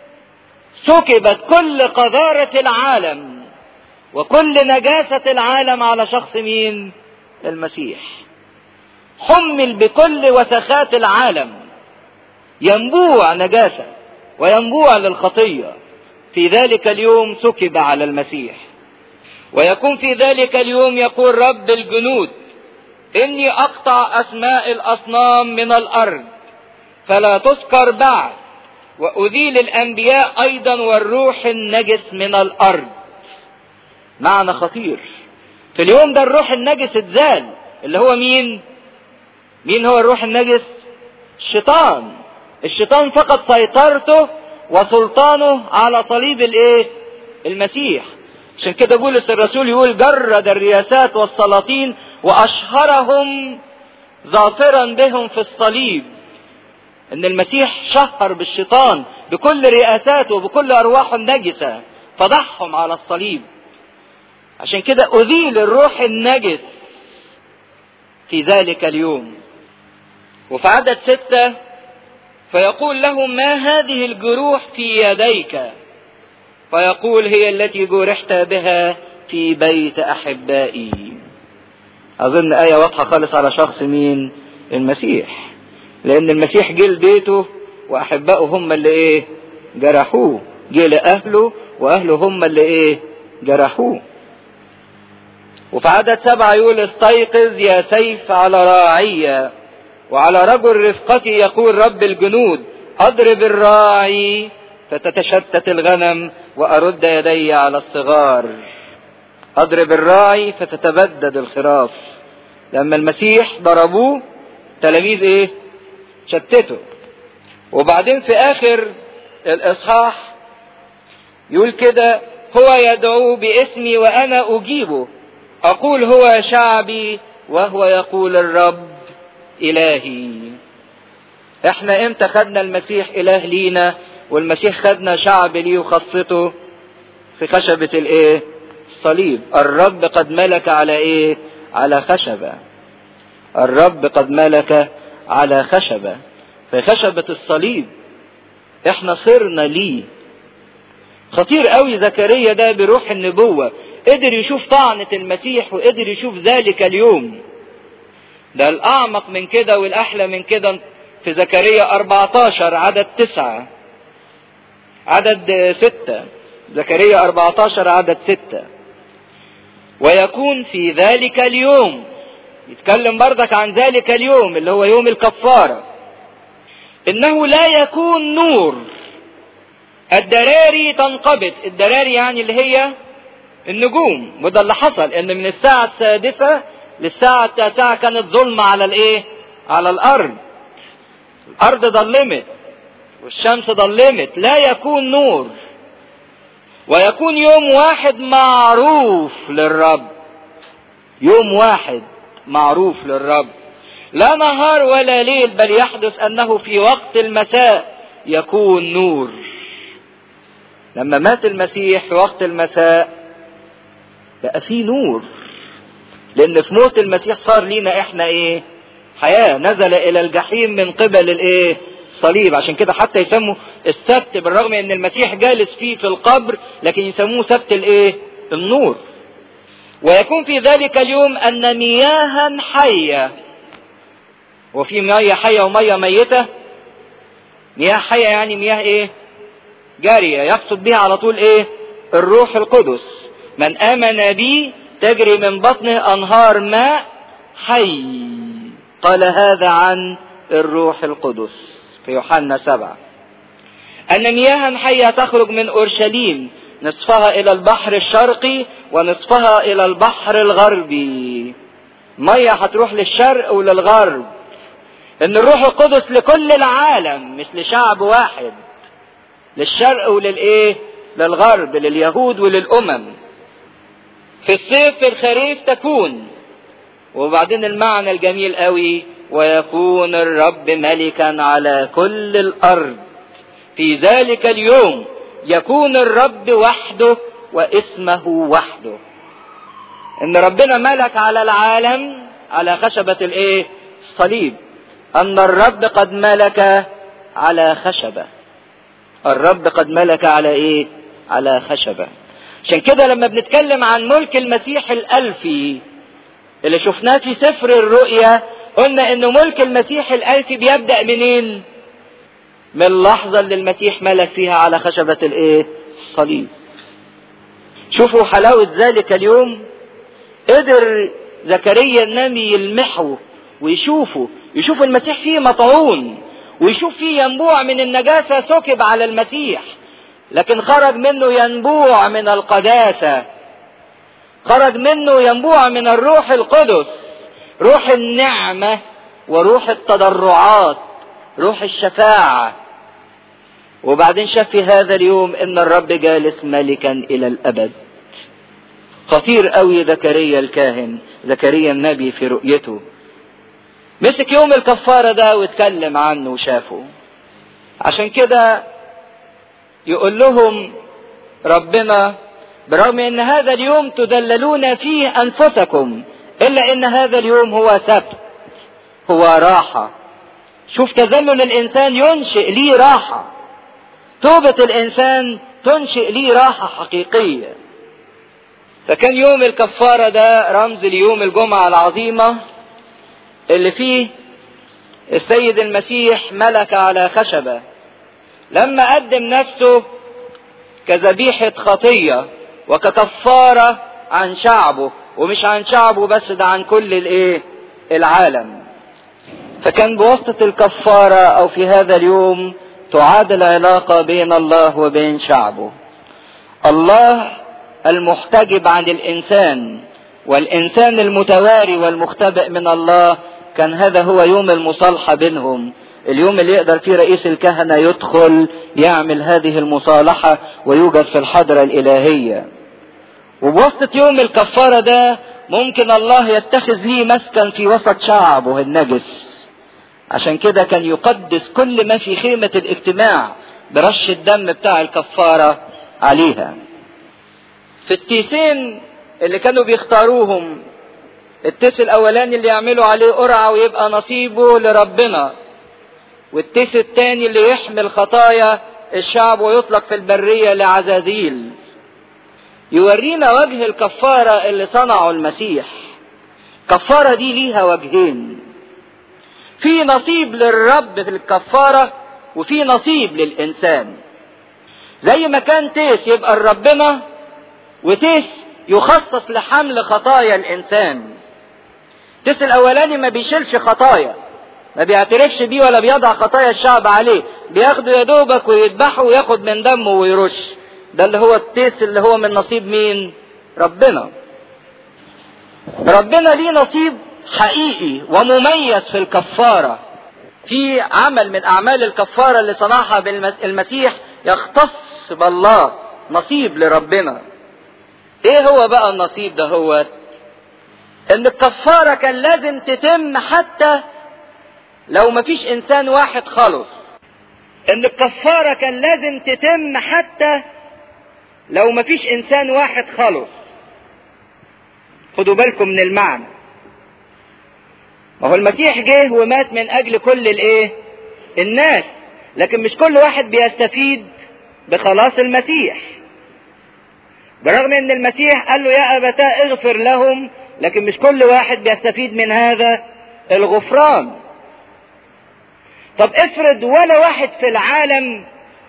سكبت كل قذارة العالم وكل نجاسة العالم على شخص مين المسيح حمل بكل وسخات العالم ينبوع نجاسة وينبوع للخطية في ذلك اليوم سكب على المسيح ويكون في ذلك اليوم يقول رب الجنود اني اقطع اسماء الاصنام من الارض فلا تذكر بعد وأذيل الأنبياء أيضا والروح النجس من الأرض معنى خطير في اليوم ده الروح النجس اتزال اللي هو مين مين هو الروح النجس الشيطان الشيطان فقد سيطرته وسلطانه على صليب الايه المسيح عشان كده بولس الرسول يقول جرد الرياسات والسلاطين واشهرهم ظافرا بهم في الصليب ان المسيح شهر بالشيطان بكل رئاساته وبكل ارواحه النجسة فضحهم على الصليب عشان كده اذيل الروح النجس في ذلك اليوم وفي عدد ستة فيقول لهم ما هذه الجروح في يديك فيقول هي التي جرحت بها في بيت احبائي اظن ايه واضحة خالص على شخص مين المسيح لان المسيح جه لبيته واحبائه هم اللي ايه جرحوه جه لاهله واهله هم اللي ايه جرحوه وفي عدد سبعة يقول استيقظ يا سيف على راعية وعلى رجل رفقتي يقول رب الجنود اضرب الراعي فتتشتت الغنم وارد يدي على الصغار اضرب الراعي فتتبدد الخراف لما المسيح ضربوه تلاميذ ايه شتته وبعدين في اخر الاصحاح يقول كده هو يدعو باسمي وانا اجيبه اقول هو شعبي وهو يقول الرب الهي احنا امتى خدنا المسيح اله لينا والمسيح خدنا شعب ليه وخاصته في خشبة الايه الصليب الرب قد ملك على ايه على خشبة الرب قد ملك على خشبة في خشبة الصليب احنا صرنا ليه خطير قوي زكريا ده بروح النبوة قدر يشوف طعنة المسيح وقدر يشوف ذلك اليوم ده الأعمق من كده والأحلى من كده في زكريا 14 عدد تسعة عدد ستة زكريا 14 عدد ستة ويكون في ذلك اليوم يتكلم بردك عن ذلك اليوم اللي هو يوم الكفارة انه لا يكون نور الدراري تنقبض الدراري يعني اللي هي النجوم وده اللي حصل ان من الساعة السادسة للساعة التاسعة كانت ظلمة على الايه على الارض الارض ظلمت والشمس ظلمت لا يكون نور ويكون يوم واحد معروف للرب يوم واحد معروف للرب لا نهار ولا ليل بل يحدث انه في وقت المساء يكون نور لما مات المسيح في وقت المساء بقى في نور لان في موت المسيح صار لينا احنا ايه حياة نزل الى الجحيم من قبل الايه الصليب عشان كده حتى يسموا السبت بالرغم ان المسيح جالس فيه في القبر لكن يسموه سبت الايه النور ويكون في ذلك اليوم ان مياها حية وفي مياه حية ومية ميتة مياه حية يعني مياه ايه جارية يقصد بها على طول ايه الروح القدس من امن بي تجري من بطنه انهار ماء حي قال هذا عن الروح القدس في يوحنا سبعة أن مياها حية تخرج من أورشليم نصفها إلى البحر الشرقي ونصفها إلى البحر الغربي مية هتروح للشرق وللغرب إن الروح القدس لكل العالم مش لشعب واحد للشرق وللإيه للغرب لليهود وللأمم في الصيف في الخريف تكون وبعدين المعنى الجميل قوي ويكون الرب ملكا على كل الارض في ذلك اليوم يكون الرب وحده واسمه وحده ان ربنا ملك على العالم على خشبة الايه الصليب ان الرب قد ملك على خشبة الرب قد ملك على ايه على خشبة عشان كده لما بنتكلم عن ملك المسيح الالفي اللي شفناه في سفر الرؤيا قلنا ان ملك المسيح الالفي بيبدا منين من اللحظه اللي المسيح ملك فيها على خشبه الايه الصليب شوفوا حلاوه ذلك اليوم قدر زكريا النبي يلمحه ويشوفه يشوف المسيح فيه مطعون ويشوف فيه ينبوع من النجاسه سكب على المسيح لكن خرج منه ينبوع من القداسه خرج منه ينبوع من الروح القدس روح النعمة وروح التضرعات روح الشفاعة وبعدين شاف في هذا اليوم ان الرب جالس ملكا الى الابد خطير قوي زكريا الكاهن زكريا النبي في رؤيته مسك يوم الكفارة ده واتكلم عنه وشافه عشان كده يقول لهم ربنا برغم ان هذا اليوم تدللون فيه انفسكم الا ان هذا اليوم هو سبت هو راحة شوف تذلل الانسان ينشئ ليه راحة توبة الانسان تنشئ ليه راحة حقيقية فكان يوم الكفارة ده رمز ليوم الجمعة العظيمة اللي فيه السيد المسيح ملك على خشبة لما قدم نفسه كذبيحة خطية وككفارة عن شعبه ومش عن شعبه بس ده عن كل الايه العالم فكان بواسطة الكفارة او في هذا اليوم تعاد العلاقة بين الله وبين شعبه الله المحتجب عن الانسان والانسان المتواري والمختبئ من الله كان هذا هو يوم المصالحة بينهم اليوم اللي يقدر فيه رئيس الكهنة يدخل يعمل هذه المصالحة ويوجد في الحضرة الإلهية وبواسطة يوم الكفارة ده ممكن الله يتخذ ليه مسكن في وسط شعبه النجس عشان كده كان يقدس كل ما في خيمة الاجتماع برش الدم بتاع الكفارة عليها في التيسين اللي كانوا بيختاروهم التيس الاولاني اللي يعملوا عليه قرعة ويبقى نصيبه لربنا والتيس الثاني اللي يحمل خطايا الشعب ويطلق في البرية لعزازيل يورينا وجه الكفارة اللي صنعه المسيح الكفارة دي ليها وجهين في نصيب للرب في الكفارة وفي نصيب للإنسان زي ما كان تيس يبقى لربنا وتيس يخصص لحمل خطايا الانسان التيس الاولاني ما بيشيلش خطايا ما بيعترفش بيه ولا بيضع خطايا الشعب عليه بياخده يا دوبك ويذبحه وياخد من دمه ويرش ده اللي هو التيس اللي هو من نصيب مين ربنا ربنا ليه نصيب حقيقي ومميز في الكفارة في عمل من أعمال الكفارة اللي صنعها بالمسيح يختص بالله نصيب لربنا ايه هو بقى النصيب ده هو ان الكفارة كان لازم تتم حتى لو مفيش انسان واحد خلص ان الكفارة كان لازم تتم حتى لو مفيش انسان واحد خلص خدوا بالكم من المعنى ما هو المسيح جه ومات من اجل كل الايه الناس لكن مش كل واحد بيستفيد بخلاص المسيح برغم ان المسيح قال له يا ابتاء اغفر لهم لكن مش كل واحد بيستفيد من هذا الغفران طب افرض ولا واحد في العالم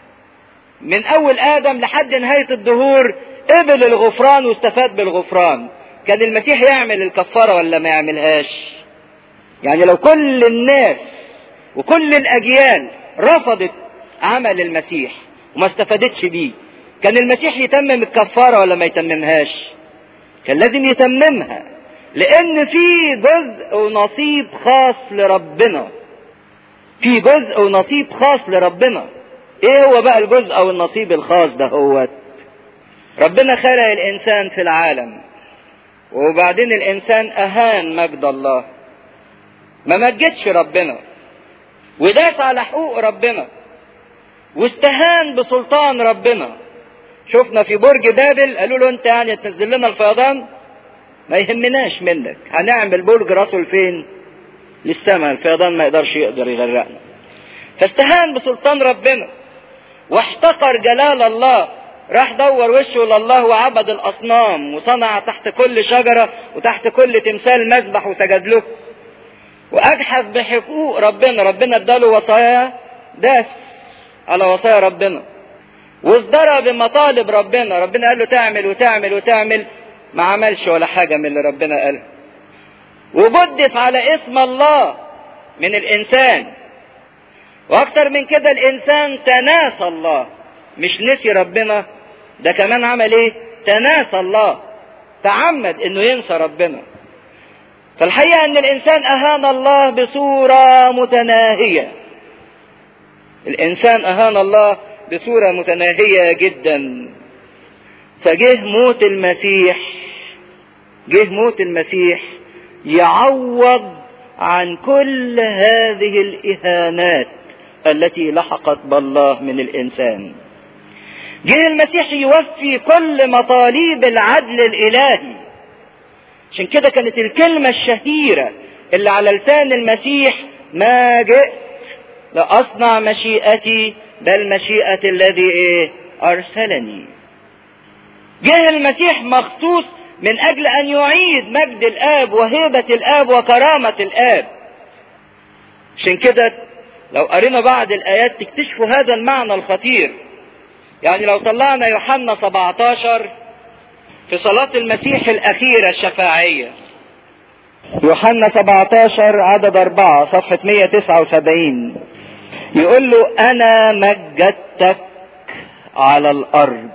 من اول ادم لحد نهاية الدهور قبل الغفران واستفاد بالغفران كان المسيح يعمل الكفارة ولا ما يعملهاش يعني لو كل الناس وكل الاجيال رفضت عمل المسيح وما استفادتش بيه كان المسيح يتمم الكفارة ولا ما يتممهاش كان لازم يتممها لان في جزء ونصيب خاص لربنا في جزء ونصيب خاص لربنا ايه هو بقى الجزء او النصيب الخاص ده هو ربنا خلق الانسان في العالم وبعدين الانسان اهان مجد الله ما مجدش ربنا وداس على حقوق ربنا واستهان بسلطان ربنا شفنا في برج بابل قالوا له انت يعني تنزل لنا الفيضان ما يهمناش منك هنعمل برج راسه فين للسماء الفيضان ما يقدرش يقدر يغرقنا فاستهان بسلطان ربنا واحتقر جلال الله راح دور وشه لله وعبد الاصنام وصنع تحت كل شجره وتحت كل تمثال مذبح وسجد له واجحف بحقوق ربنا ربنا اداله وصايا داس على وصايا ربنا وازدرى بمطالب ربنا ربنا قال له تعمل وتعمل وتعمل ما عملش ولا حاجة من اللي ربنا قالها وجدف على اسم الله من الانسان واكتر من كده الانسان تناسى الله مش نسي ربنا ده كمان عمل ايه تناسى الله تعمد انه ينسى ربنا فالحقيقة ان الانسان اهان الله بصورة متناهية الانسان اهان الله بصورة متناهية جدا فجه موت المسيح جه موت المسيح يعوض عن كل هذه الاهانات التي لحقت بالله من الانسان جه المسيح يوفي كل مطالب العدل الالهي عشان كده كانت الكلمة الشهيرة اللي على لسان المسيح ما جئت لأصنع مشيئتي بل مشيئة الذي ايه أرسلني جه المسيح مخصوص من أجل أن يعيد مجد الآب وهيبة الآب وكرامة الآب عشان كده لو قرينا بعض الآيات تكتشفوا هذا المعنى الخطير يعني لو طلعنا يوحنا 17 في صلاة المسيح الأخيرة الشفاعية يوحنا 17 عدد 4 صفحة 179 يقول له أنا مجدتك على الأرض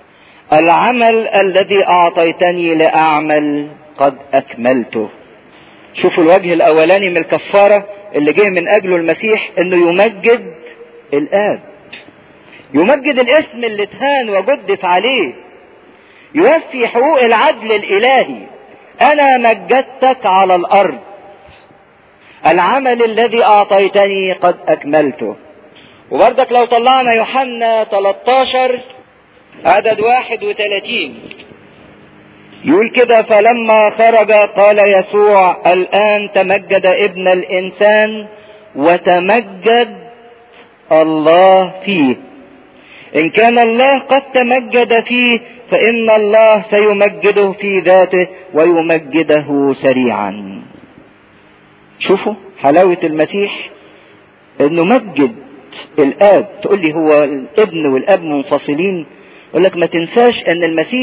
العمل الذي أعطيتني لأعمل قد أكملته شوفوا الوجه الأولاني من الكفارة اللي جه من أجله المسيح إنه يمجد الآب يمجد الاسم اللي اتهان وجدف عليه يوفي حقوق العدل الالهي انا مجدتك على الارض العمل الذي اعطيتني قد اكملته وبردك لو طلعنا يوحنا 13 عدد 31 يقول كده فلما خرج قال يسوع الان تمجد ابن الانسان وتمجد الله فيه ان كان الله قد تمجد فيه فان الله سيمجده في ذاته ويمجده سريعا شوفوا حلاوة المسيح انه مجد الاب تقول لي هو الابن والاب منفصلين يقول لك ما تنساش ان المسيح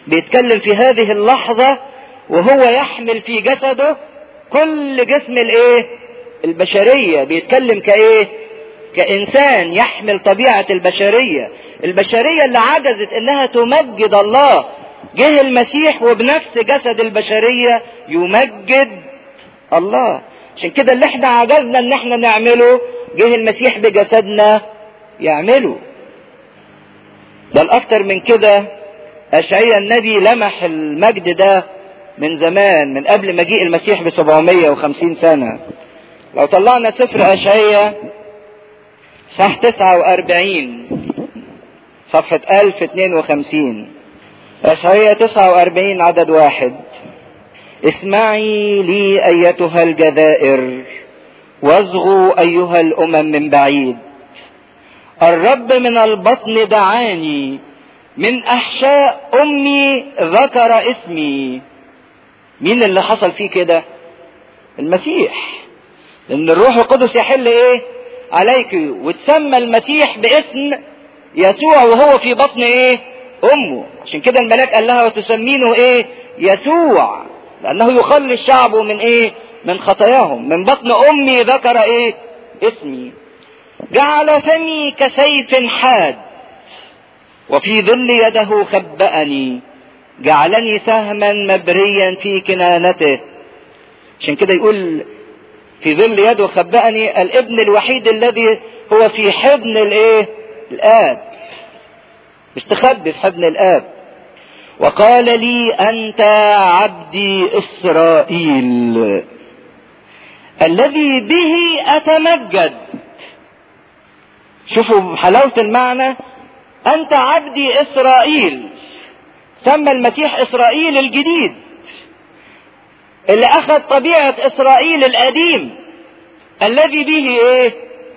بيتكلم في هذه اللحظة وهو يحمل في جسده كل جسم الايه البشرية بيتكلم كايه كإنسان يحمل طبيعة البشرية البشرية اللي عجزت انها تمجد الله جه المسيح وبنفس جسد البشرية يمجد الله عشان كده اللي احنا عجزنا ان احنا نعمله جه المسيح بجسدنا يعمله بل اكتر من كده اشعيا النبي لمح المجد ده من زمان من قبل مجيء المسيح ب 750 سنة لو طلعنا سفر اشعيا صح 49 صفحة 1052 اشعيا 49 عدد واحد اسمعي لي ايتها الجزائر واصغوا ايها الامم من بعيد الرب من البطن دعاني من احشاء امي ذكر اسمي مين اللي حصل فيه كده المسيح لان الروح القدس يحل ايه عليك وتسمى المسيح باسم يسوع وهو في بطن ايه امه عشان كده الملاك قال لها وتسمينه ايه يسوع لانه يخلص شعبه من ايه من خطاياهم من بطن امي ذكر ايه اسمي جعل فمي كسيف حاد وفي ظل يده خبأني جعلني سهما مبريا في كنانته عشان كده يقول في ظل يده خبأني الابن الوحيد الذي هو في حضن الايه الاب مستخبي في حضن الاب وقال لي انت عبدي اسرائيل الذي به اتمجد شوفوا حلاوة المعنى انت عبدي اسرائيل سمى المسيح اسرائيل الجديد اللي اخذ طبيعة اسرائيل القديم الذي به ايه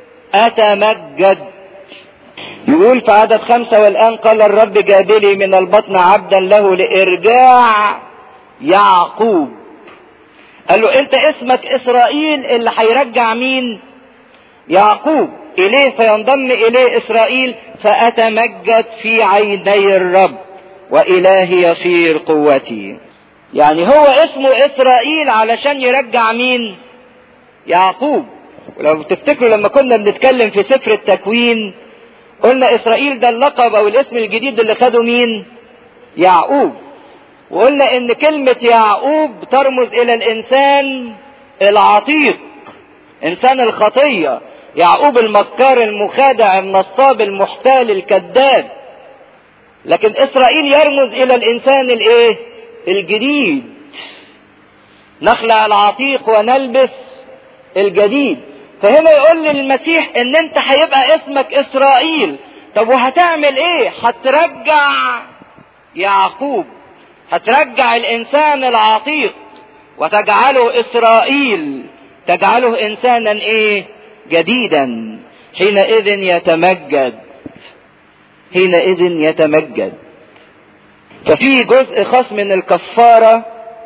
اتمجد يقول في عدد خمسة والآن قال الرب جابلي من البطن عبدا له لإرجاع يعقوب قال له أنت اسمك إسرائيل اللي هيرجع مين؟ يعقوب إليه فينضم إليه إسرائيل فأتمجد في عيني الرب وإلهي يصير قوتي يعني هو اسمه إسرائيل علشان يرجع مين؟ يعقوب ولو تفتكروا لما كنا بنتكلم في سفر التكوين قلنا اسرائيل ده اللقب او الاسم الجديد اللي خده مين يعقوب وقلنا ان كلمة يعقوب ترمز الى الانسان العتيق انسان الخطية يعقوب المكار المخادع النصاب المحتال الكذاب لكن اسرائيل يرمز الى الانسان الايه الجديد نخلع العتيق ونلبس الجديد فهنا يقول للمسيح ان انت هيبقى اسمك اسرائيل طب وهتعمل ايه هترجع يعقوب هترجع الانسان العتيق وتجعله اسرائيل تجعله انسانا ايه جديدا حينئذ يتمجد حينئذ يتمجد ففي جزء خاص من الكفارة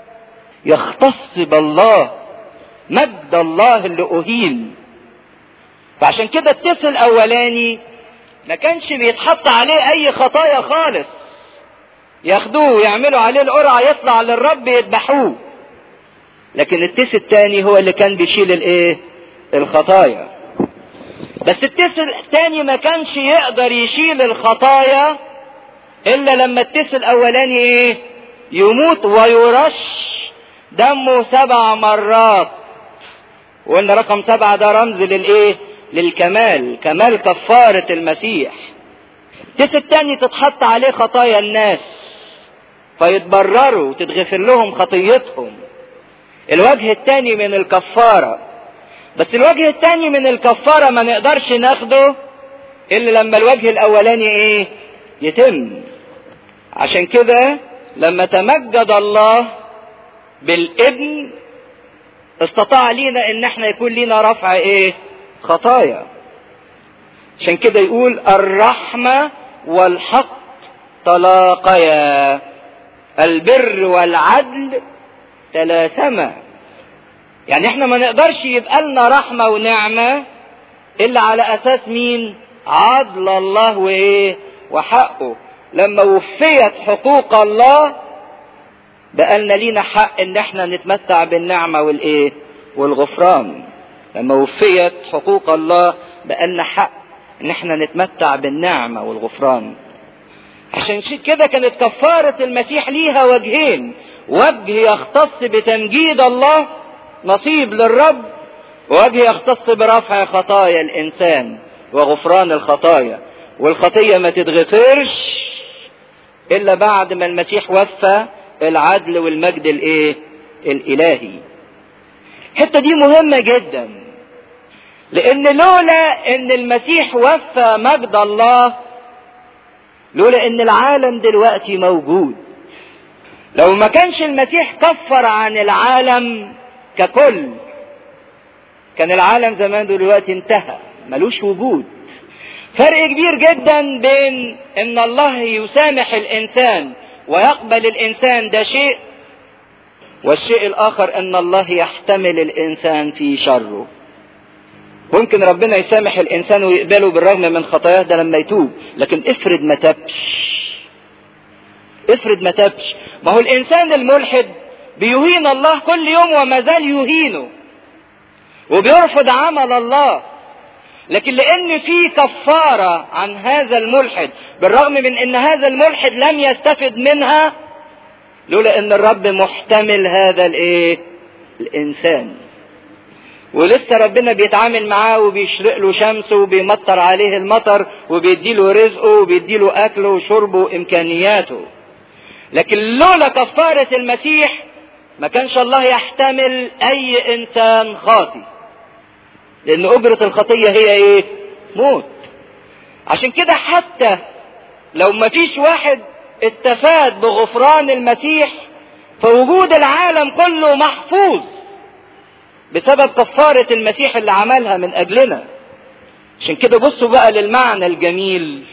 يختص بالله مجد الله اللي أهين فعشان كده التس الاولاني ما كانش بيتحط عليه اي خطايا خالص ياخدوه يعملوا عليه القرعة يطلع للرب يذبحوه لكن التس التاني هو اللي كان بيشيل الايه الخطايا بس التس التاني ما كانش يقدر يشيل الخطايا الا لما التس الاولاني ايه يموت ويرش دمه سبع مرات وقلنا رقم سبعة ده رمز للايه للكمال كمال كفارة المسيح التس التاني تتحط عليه خطايا الناس فيتبرروا وتتغفر لهم خطيتهم الوجه التاني من الكفارة بس الوجه التاني من الكفارة ما نقدرش ناخده الا لما الوجه الاولاني ايه يتم عشان كده لما تمجد الله بالابن استطاع لينا ان احنا يكون لينا رفع ايه خطايا عشان كده يقول الرحمة والحق تلاقيا البر والعدل تلاسما يعني احنا ما نقدرش يبقى لنا رحمة ونعمة الا على اساس مين عدل الله وايه وحقه لما وفيت حقوق الله بقالنا لينا حق ان احنا نتمتع بالنعمة والايه والغفران لما وفيت حقوق الله بقالنا حق ان احنا نتمتع بالنعمة والغفران عشان كده كانت كفارة المسيح ليها وجهين وجه يختص بتمجيد الله نصيب للرب ووجه يختص برفع خطايا الانسان وغفران الخطايا والخطية ما تتغفرش الا بعد ما المسيح وفى العدل والمجد الايه الالهي الحته دي مهمه جدا لان لولا ان المسيح وفى مجد الله لولا ان العالم دلوقتي موجود لو ما كانش المسيح كفر عن العالم ككل كان العالم زمان دلوقتي انتهى ملوش وجود فرق كبير جدا بين ان الله يسامح الانسان ويقبل الانسان ده شيء والشيء الاخر ان الله يحتمل الانسان في شره ممكن ربنا يسامح الانسان ويقبله بالرغم من خطاياه ده لما يتوب لكن افرض ما تبش افرض ما تبش ما هو الانسان الملحد بيهين الله كل يوم وما زال يهينه وبيرفض عمل الله لكن لان في كفاره عن هذا الملحد بالرغم من ان هذا الملحد لم يستفد منها لولا ان الرب محتمل هذا الايه الانسان ولسه ربنا بيتعامل معاه وبيشرق له شمسه وبيمطر عليه المطر وبيديله رزقه وبيديله اكله وشربه وامكانياته لكن لولا كفاره المسيح ما كانش الله يحتمل اي انسان خاطئ لان اجرة الخطية هي ايه موت عشان كده حتى لو ما فيش واحد استفاد بغفران المسيح فوجود العالم كله محفوظ بسبب كفارة المسيح اللي عملها من اجلنا عشان كده بصوا بقى للمعنى الجميل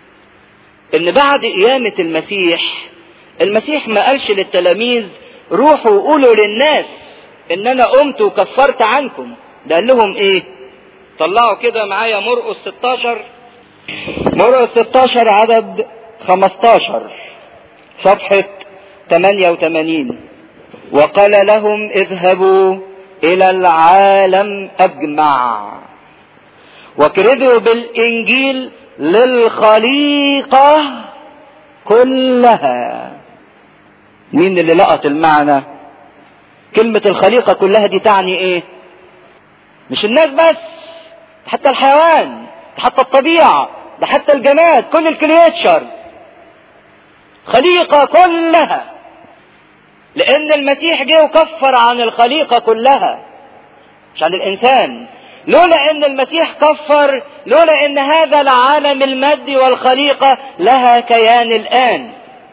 ان بعد قيامة المسيح المسيح ما قالش للتلاميذ روحوا وقولوا للناس ان انا قمت وكفرت عنكم ده قال لهم ايه طلعوا كده معايا مرقس 16 مرقس 16 عدد 15 صفحة 88 وقال لهم اذهبوا الى العالم اجمع واكرزوا بالانجيل للخليقة كلها مين اللي لقط المعنى كلمة الخليقة كلها دي تعني ايه مش الناس بس حتى الحيوان ده حتى الطبيعة ده حتى الجماد كل الكرياتشر خليقة كلها لأن المسيح جه وكفر عن الخليقة كلها مش عن الإنسان لولا أن المسيح كفر لولا أن هذا العالم المادي والخليقة لها كيان الآن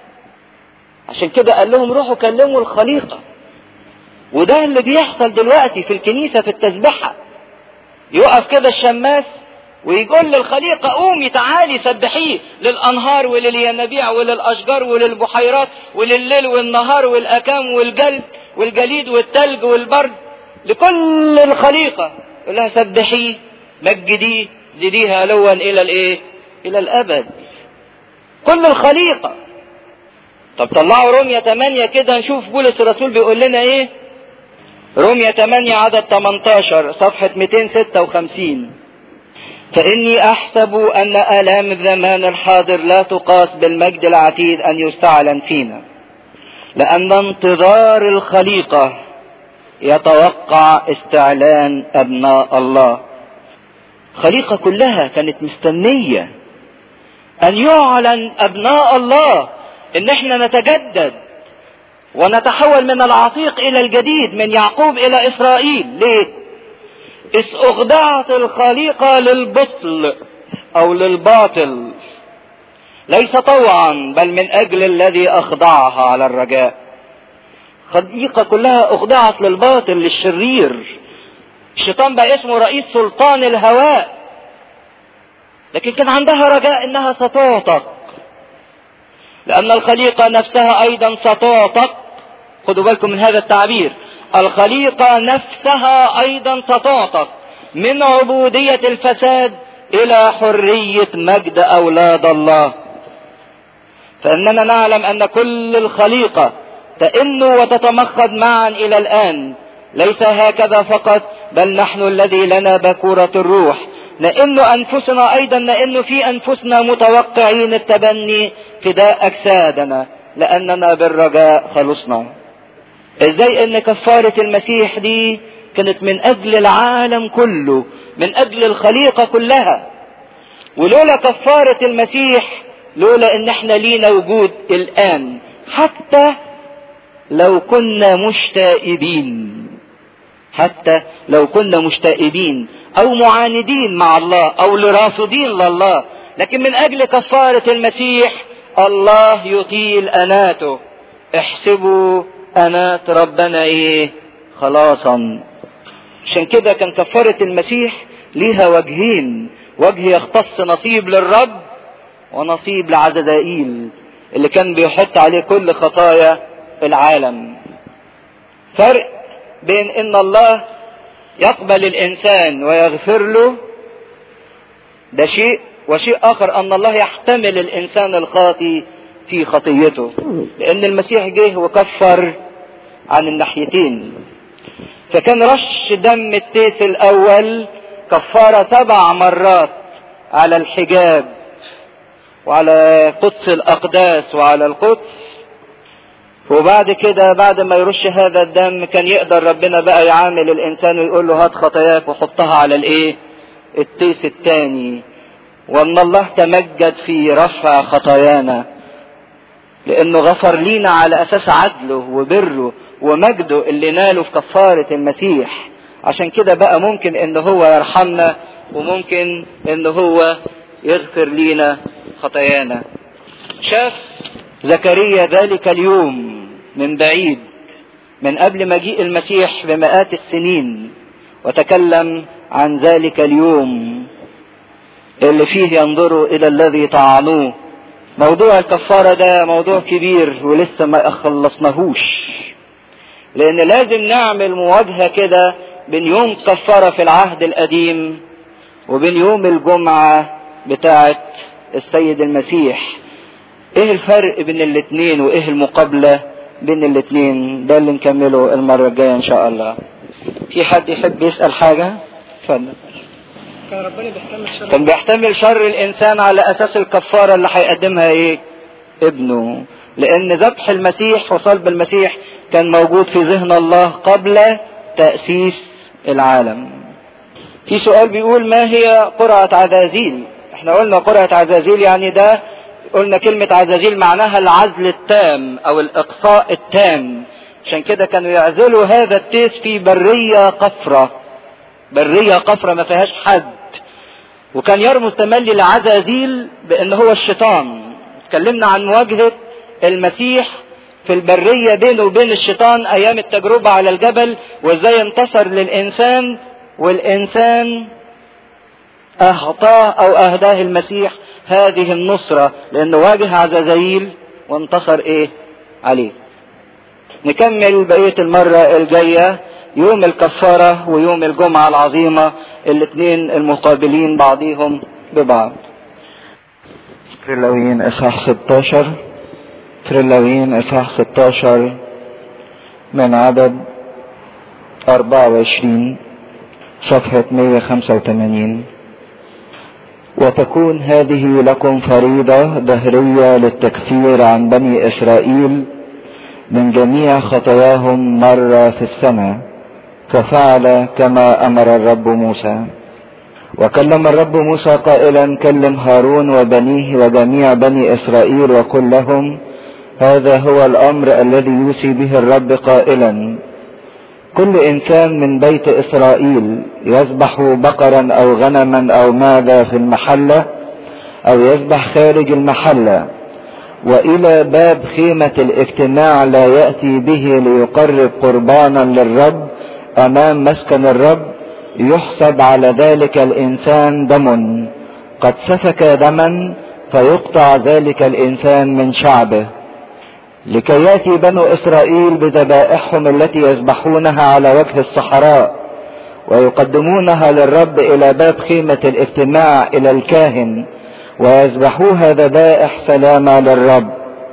عشان كده قال لهم روحوا كلموا الخليقة وده اللي بيحصل دلوقتي في الكنيسة في التسبحة يقف كده الشماس ويقول للخليقة قومي تعالي سبحيه للأنهار وللينابيع وللأشجار وللبحيرات ولليل والنهار والأكام والجلد والجليد والتلج والبرد لكل الخليقة يقول لها سبحيه مجديه زديها علوا إلى الإيه؟ إلى الأبد كل الخليقة طب طلعوا رومية 8 كده نشوف بولس الرسول بيقول لنا ايه رومية 8 عدد 18 صفحة 256 فإني أحسب أن آلام الزمان الحاضر لا تقاس بالمجد العتيد أن يستعلن فينا لأن انتظار الخليقة يتوقع استعلان أبناء الله خليقة كلها كانت مستنية أن يعلن أبناء الله ان احنا نتجدد ونتحول من العتيق الى الجديد من يعقوب الى اسرائيل ليه اذ اخضعت الخليقة للبطل او للباطل ليس طوعا بل من اجل الذي اخضعها على الرجاء خليقة كلها اخضعت للباطل للشرير الشيطان بقى اسمه رئيس سلطان الهواء لكن كان عندها رجاء انها ستعتق لأن الخليقة نفسها أيضا ستعتق خدوا بالكم من هذا التعبير الخليقة نفسها أيضا ستعتق من عبودية الفساد إلى حرية مجد أولاد الله فإننا نعلم أن كل الخليقة تئن وتتمخض معا إلى الآن ليس هكذا فقط بل نحن الذي لنا بكورة الروح لأن أنفسنا أيضا لأن في أنفسنا متوقعين التبني فداء أجسادنا لأننا بالرجاء خلصنا ازاي ان كفارة المسيح دي كانت من اجل العالم كله من اجل الخليقة كلها ولولا كفارة المسيح لولا ان احنا لينا وجود الان حتى لو كنا مشتائبين حتى لو كنا مشتائبين او معاندين مع الله او لرافضين لله لكن من اجل كفارة المسيح الله يطيل اناته احسبوا انات ربنا ايه خلاصا عشان كده كان كفارة المسيح ليها وجهين وجه يختص نصيب للرب ونصيب لعزدائيل اللي كان بيحط عليه كل خطايا العالم فرق بين ان الله يقبل الانسان ويغفر له ده شيء وشيء اخر ان الله يحتمل الانسان الخاطي في خطيته لان المسيح جه وكفر عن الناحيتين فكان رش دم التيس الاول كفارة سبع مرات على الحجاب وعلى قدس الاقداس وعلى القدس وبعد كده بعد ما يرش هذا الدم كان يقدر ربنا بقى يعامل الانسان ويقول له هات خطاياك وحطها على الايه التيس الثاني وان الله تمجد في رفع خطايانا لانه غفر لينا على اساس عدله وبره ومجده اللي ناله في كفارة المسيح عشان كده بقى ممكن ان هو يرحمنا وممكن ان هو يغفر لينا خطايانا شاف زكريا ذلك اليوم من بعيد من قبل مجيء المسيح بمئات السنين وتكلم عن ذلك اليوم اللي فيه ينظروا الى الذي طعنوه موضوع الكفارة ده موضوع كبير ولسه ما خلصناهوش لان لازم نعمل مواجهة كده بين يوم كفارة في العهد القديم وبين يوم الجمعة بتاعة السيد المسيح ايه الفرق بين الاتنين وايه المقابلة بين الاتنين ده اللي نكمله المرة الجاية ان شاء الله في حد يحب يسأل حاجة اتفضل كان ربنا بيحتمل شر كان بيحتمل شر الانسان على اساس الكفارة اللي هيقدمها ايه ابنه لان ذبح المسيح وصلب المسيح كان موجود في ذهن الله قبل تأسيس العالم في سؤال بيقول ما هي قرعة عزازيل احنا قلنا قرعة عزازيل يعني ده قلنا كلمة عزازيل معناها العزل التام او الاقصاء التام عشان كده كانوا يعزلوا هذا التيس في برية قفرة برية قفرة ما فيهاش حد وكان يرمز تملي لعزازيل بان هو الشيطان اتكلمنا عن مواجهة المسيح في البرية بينه وبين الشيطان ايام التجربة على الجبل وازاي انتصر للانسان والانسان اعطاه او اهداه المسيح هذه النصرة لانه واجه عزازيل وانتصر ايه عليه نكمل بقية المرة الجاية يوم الكفارة ويوم الجمعة العظيمة الاثنين المقابلين بعضهم ببعض تريلاويين اصحاح 16 تريلاويين اصحاح 16 من عدد 24 صفحة 185 وتكون هذه لكم فريضة دهرية للتكفير عن بني إسرائيل من جميع خطاياهم مرة في السنة ففعل كما أمر الرب موسى وكلم الرب موسى قائلا كلم هارون وبنيه وجميع بني إسرائيل وقل لهم هذا هو الأمر الذي يوصي به الرب قائلا كل إنسان من بيت إسرائيل يذبح بقرا أو غنما أو ماذا في المحلة أو يذبح خارج المحلة وإلى باب خيمة الاجتماع لا يأتي به ليقرب قربانا للرب أمام مسكن الرب يحسب على ذلك الإنسان دم قد سفك دما فيقطع ذلك الإنسان من شعبه لكي ياتي بنو اسرائيل بذبائحهم التي يذبحونها على وجه الصحراء ويقدمونها للرب الى باب خيمة الاجتماع الى الكاهن ويذبحوها ذبائح سلامة للرب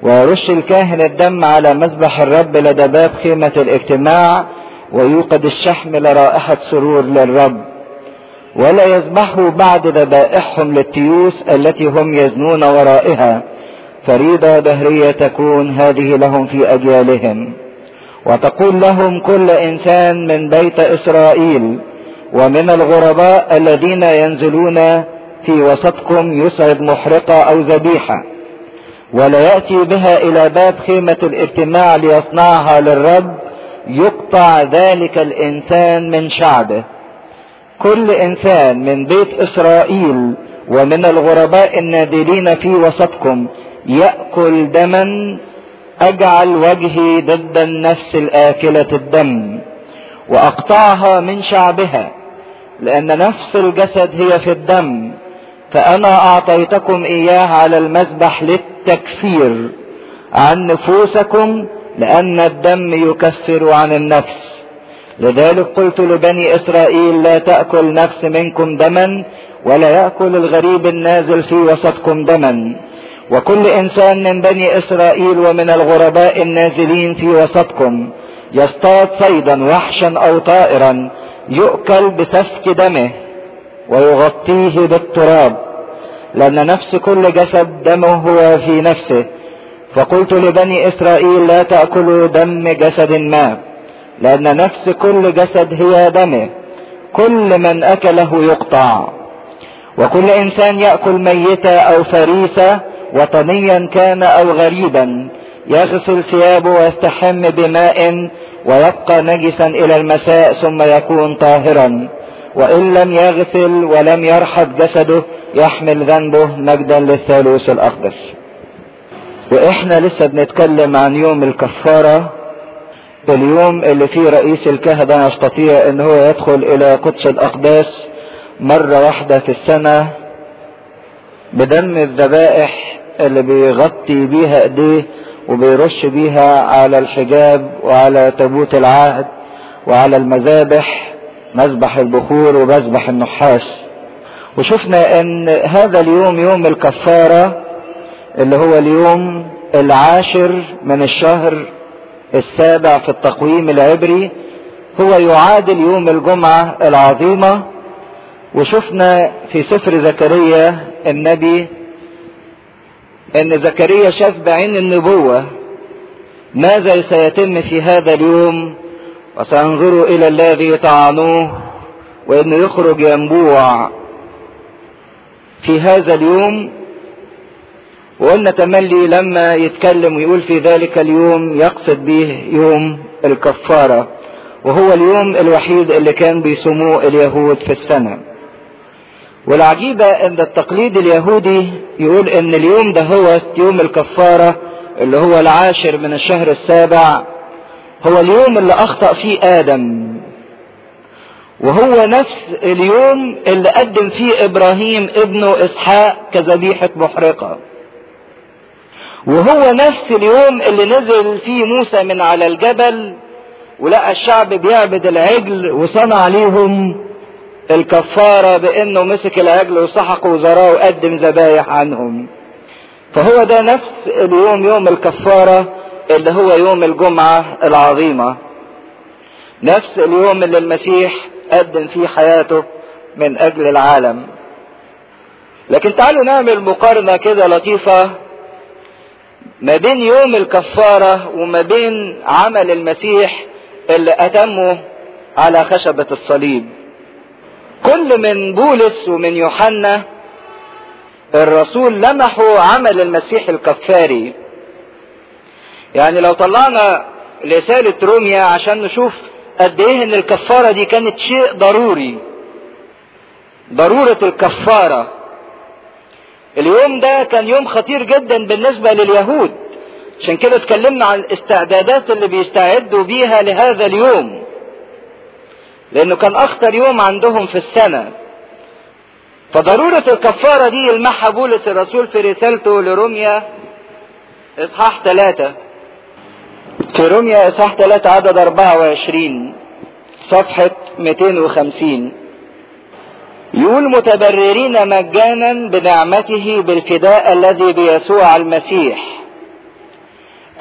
ويرش الكاهن الدم على مذبح الرب لدى باب خيمة الاجتماع ويوقد الشحم لرائحة سرور للرب ولا يذبحوا بعد ذبائحهم للتيوس التي هم يزنون ورائها فريضة دهرية تكون هذه لهم في أجيالهم وتقول لهم كل إنسان من بيت إسرائيل ومن الغرباء الذين ينزلون في وسطكم يسعد محرقة أو ذبيحة ولا يأتي بها إلى باب خيمة الاجتماع ليصنعها للرب يقطع ذلك الإنسان من شعبه كل إنسان من بيت إسرائيل ومن الغرباء النادلين في وسطكم يأكل دما أجعل وجهي ضد النفس الآكلة الدم وأقطعها من شعبها لأن نفس الجسد هي في الدم فأنا أعطيتكم إياه على المذبح للتكفير عن نفوسكم لأن الدم يكفر عن النفس لذلك قلت لبني إسرائيل لا تأكل نفس منكم دما ولا يأكل الغريب النازل في وسطكم دما وكل إنسان من بني إسرائيل ومن الغرباء النازلين في وسطكم يصطاد صيدا وحشا أو طائرا يؤكل بسفك دمه ويغطيه بالتراب لأن نفس كل جسد دمه هو في نفسه فقلت لبني إسرائيل لا تأكلوا دم جسد ما لأن نفس كل جسد هي دمه كل من أكله يقطع وكل إنسان يأكل ميتة أو فريسة وطنيا كان أو غريبا يغسل ثيابه ويستحم بماء ويبقى نجسا إلى المساء ثم يكون طاهرا وإن لم يغسل ولم يرحب جسده يحمل ذنبه مجدا للثالوث الأقدس وإحنا لسه بنتكلم عن يوم الكفارة اليوم اللي فيه رئيس الكهنة يستطيع ان هو يدخل الى قدس الاقداس مرة واحدة في السنة بدم الذبائح اللي بيغطي بيها ايديه وبيرش بيها على الحجاب وعلى تابوت العهد وعلى المذابح مذبح البخور ومذبح النحاس وشفنا ان هذا اليوم يوم الكفارة اللي هو اليوم العاشر من الشهر السابع في التقويم العبري هو يعادل يوم الجمعة العظيمة وشفنا في سفر زكريا النبي ان زكريا شاف بعين النبوة ماذا سيتم في هذا اليوم وسينظروا الى الذي طعنوه وانه يخرج ينبوع في هذا اليوم وقلنا تملي لما يتكلم ويقول في ذلك اليوم يقصد به يوم الكفارة وهو اليوم الوحيد اللي كان بيسموه اليهود في السنة والعجيبة ان التقليد اليهودي يقول ان اليوم ده هو يوم الكفارة اللي هو العاشر من الشهر السابع هو اليوم اللي اخطأ فيه ادم وهو نفس اليوم اللي قدم فيه ابراهيم ابنه اسحاق كذبيحة محرقة وهو نفس اليوم اللي نزل فيه موسى من على الجبل ولقى الشعب بيعبد العجل وصنع ليهم الكفارة بانه مسك العجل وسحقه وزراه وقدم ذبايح عنهم فهو ده نفس اليوم يوم الكفارة اللي هو يوم الجمعة العظيمة نفس اليوم اللي المسيح قدم فيه حياته من اجل العالم لكن تعالوا نعمل مقارنة كده لطيفة ما بين يوم الكفارة وما بين عمل المسيح اللي أتمه على خشبة الصليب كل من بولس ومن يوحنا الرسول لمحوا عمل المسيح الكفاري يعني لو طلعنا رسالة روميا عشان نشوف قد ايه ان الكفارة دي كانت شيء ضروري ضرورة الكفارة اليوم ده كان يوم خطير جدا بالنسبة لليهود عشان كده اتكلمنا عن الاستعدادات اللي بيستعدوا بيها لهذا اليوم لانه كان اخطر يوم عندهم في السنة فضرورة الكفارة دي يلمحها بولس الرسول في رسالته لروميا اصحاح ثلاثة في روميا اصحاح ثلاثة عدد 24 صفحة 250 يقول متبررين مجانا بنعمته بالفداء الذي بيسوع المسيح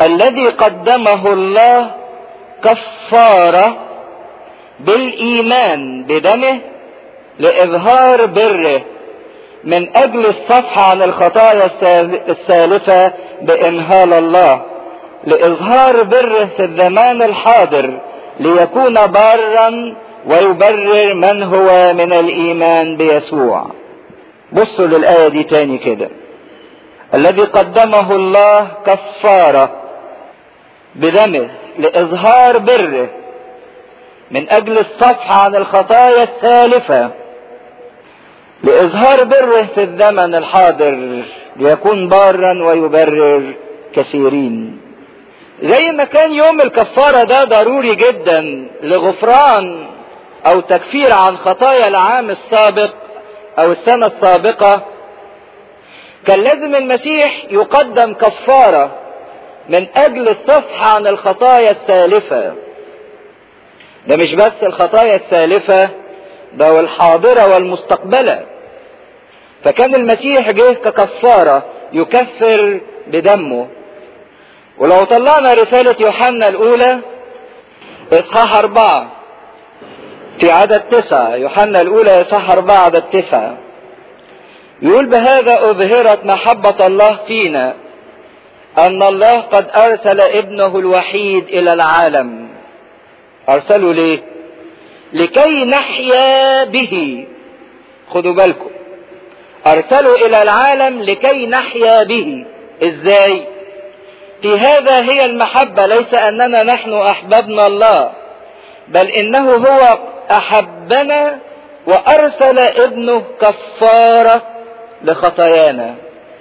الذي قدمه الله كفارة بالإيمان بدمه لإظهار بره من أجل الصفح عن الخطايا السالفة بإمهال الله لإظهار بره في الزمان الحاضر ليكون بارا ويبرر من هو من الإيمان بيسوع بصوا للآية دي تاني كده الذي قدمه الله كفارة بدمه لإظهار بره من أجل الصفح عن الخطايا السالفة لإظهار بره في الزمن الحاضر ليكون بارا ويبرر كثيرين زي ما كان يوم الكفارة ده ضروري جدا لغفران أو تكفير عن خطايا العام السابق أو السنة السابقة كان لازم المسيح يقدم كفارة من أجل الصفح عن الخطايا السالفة ده مش بس الخطايا السالفة ده والحاضرة والمستقبلة فكان المسيح جه ككفارة يكفر بدمه ولو طلعنا رسالة يوحنا الأولى إصحاح أربعة في عدد تسعة يوحنا الأولى إصحاح أربعة عدد تسعة يقول بهذا أظهرت محبة الله فينا أن الله قد أرسل ابنه الوحيد إلى العالم أرسله ليه؟ لكي نحيا به خدوا بالكم أرسله إلى العالم لكي نحيا به إزاي؟ في هذا هي المحبة ليس أننا نحن أحببنا الله بل إنه هو أحبنا وأرسل ابنه كفارة لخطايانا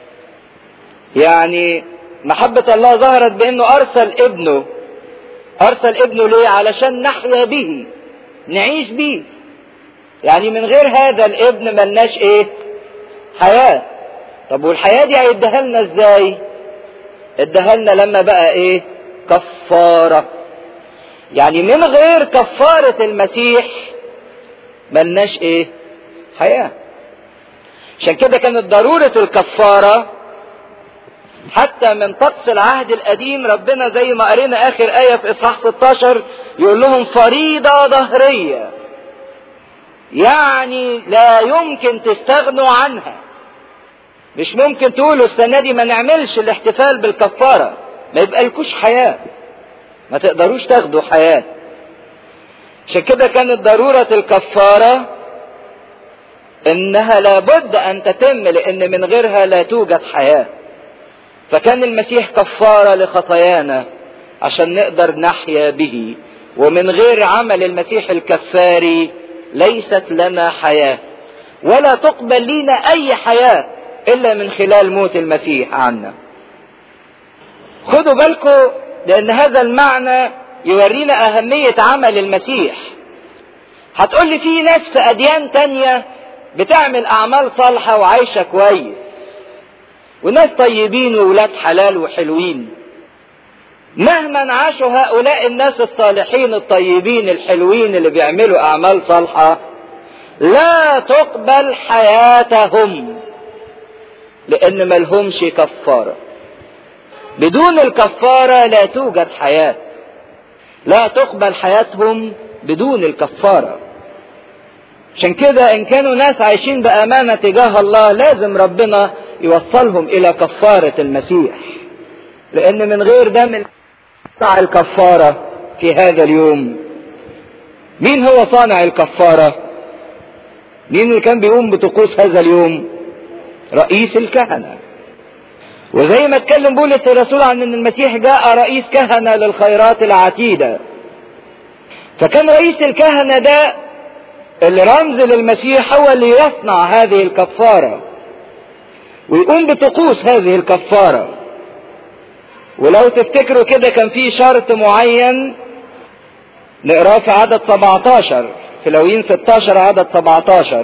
يعني محبة الله ظهرت بأنه أرسل ابنه أرسل ابنه ليه علشان نحيا به نعيش به يعني من غير هذا الابن ملناش ايه حياة طب والحياة دي هيديها لنا ازاي اداها لنا لما بقى ايه كفارة يعني من غير كفارة المسيح ملناش ايه حياة عشان كده كانت ضرورة الكفارة حتى من طقس العهد القديم ربنا زي ما قرينا اخر ايه في اصحاح 16 يقول لهم فريضة ظهرية يعني لا يمكن تستغنوا عنها مش ممكن تقولوا السنة دي ما نعملش الاحتفال بالكفارة ما يبقى لكوش حياة ما تقدروش تاخدوا حياة عشان كده كانت ضرورة الكفارة انها لابد ان تتم لان من غيرها لا توجد حياة فكان المسيح كفارة لخطايانا عشان نقدر نحيا به ومن غير عمل المسيح الكفاري ليست لنا حياة ولا تقبل لنا اي حياة الا من خلال موت المسيح عنا خدوا بالكم لان هذا المعنى يورينا اهمية عمل المسيح هتقول لي في ناس في اديان تانية بتعمل اعمال صالحة وعايشة كويس وناس طيبين وولاد حلال وحلوين مهما عاشوا هؤلاء الناس الصالحين الطيبين الحلوين اللي بيعملوا اعمال صالحة لا تقبل حياتهم لان ملهمش كفارة بدون الكفارة لا توجد حياة لا تقبل حياتهم بدون الكفارة عشان كده ان كانوا ناس عايشين بامانة تجاه الله لازم ربنا يوصلهم الى كفارة المسيح لان من غير ده من صنع الكفارة في هذا اليوم مين هو صانع الكفارة مين اللي كان بيقوم بطقوس هذا اليوم رئيس الكهنة وزي ما اتكلم بولس الرسول عن ان المسيح جاء رئيس كهنة للخيرات العتيدة فكان رئيس الكهنة ده اللي رمز للمسيح هو اللي يصنع هذه الكفارة ويقوم بطقوس هذه الكفارة ولو تفتكروا كده كان في شرط معين نقراه في عدد 17 في لوين 16 عدد 17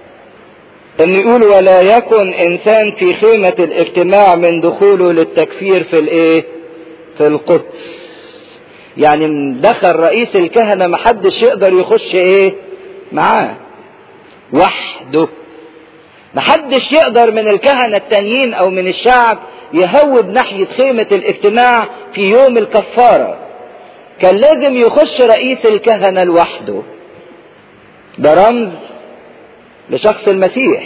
ان يقول ولا يكن انسان في خيمة الاجتماع من دخوله للتكفير في الايه في القدس يعني دخل رئيس الكهنة محدش يقدر يخش ايه معاه وحده محدش يقدر من الكهنة التانيين او من الشعب يهود ناحية خيمة الاجتماع في يوم الكفارة كان لازم يخش رئيس الكهنة لوحده ده رمز لشخص المسيح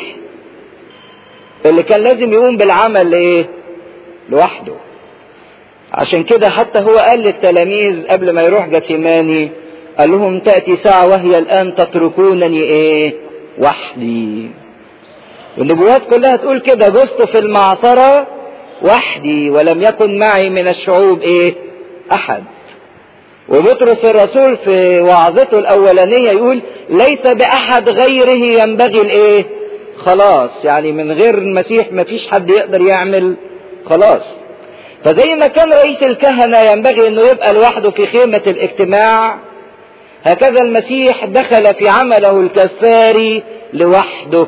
اللي كان لازم يقوم بالعمل لايه لوحده عشان كده حتى هو قال للتلاميذ قبل ما يروح جثيماني قال لهم تأتي ساعة وهي الآن تتركونني ايه وحدي والنبوات كلها تقول كده جزت في المعصرة وحدي ولم يكن معي من الشعوب ايه احد وبطرس الرسول في وعظته الاولانية يقول ليس باحد غيره ينبغي الايه خلاص يعني من غير المسيح مفيش حد يقدر يعمل خلاص فزي ما كان رئيس الكهنة ينبغي انه يبقى لوحده في خيمة الاجتماع هكذا المسيح دخل في عمله الكفاري لوحده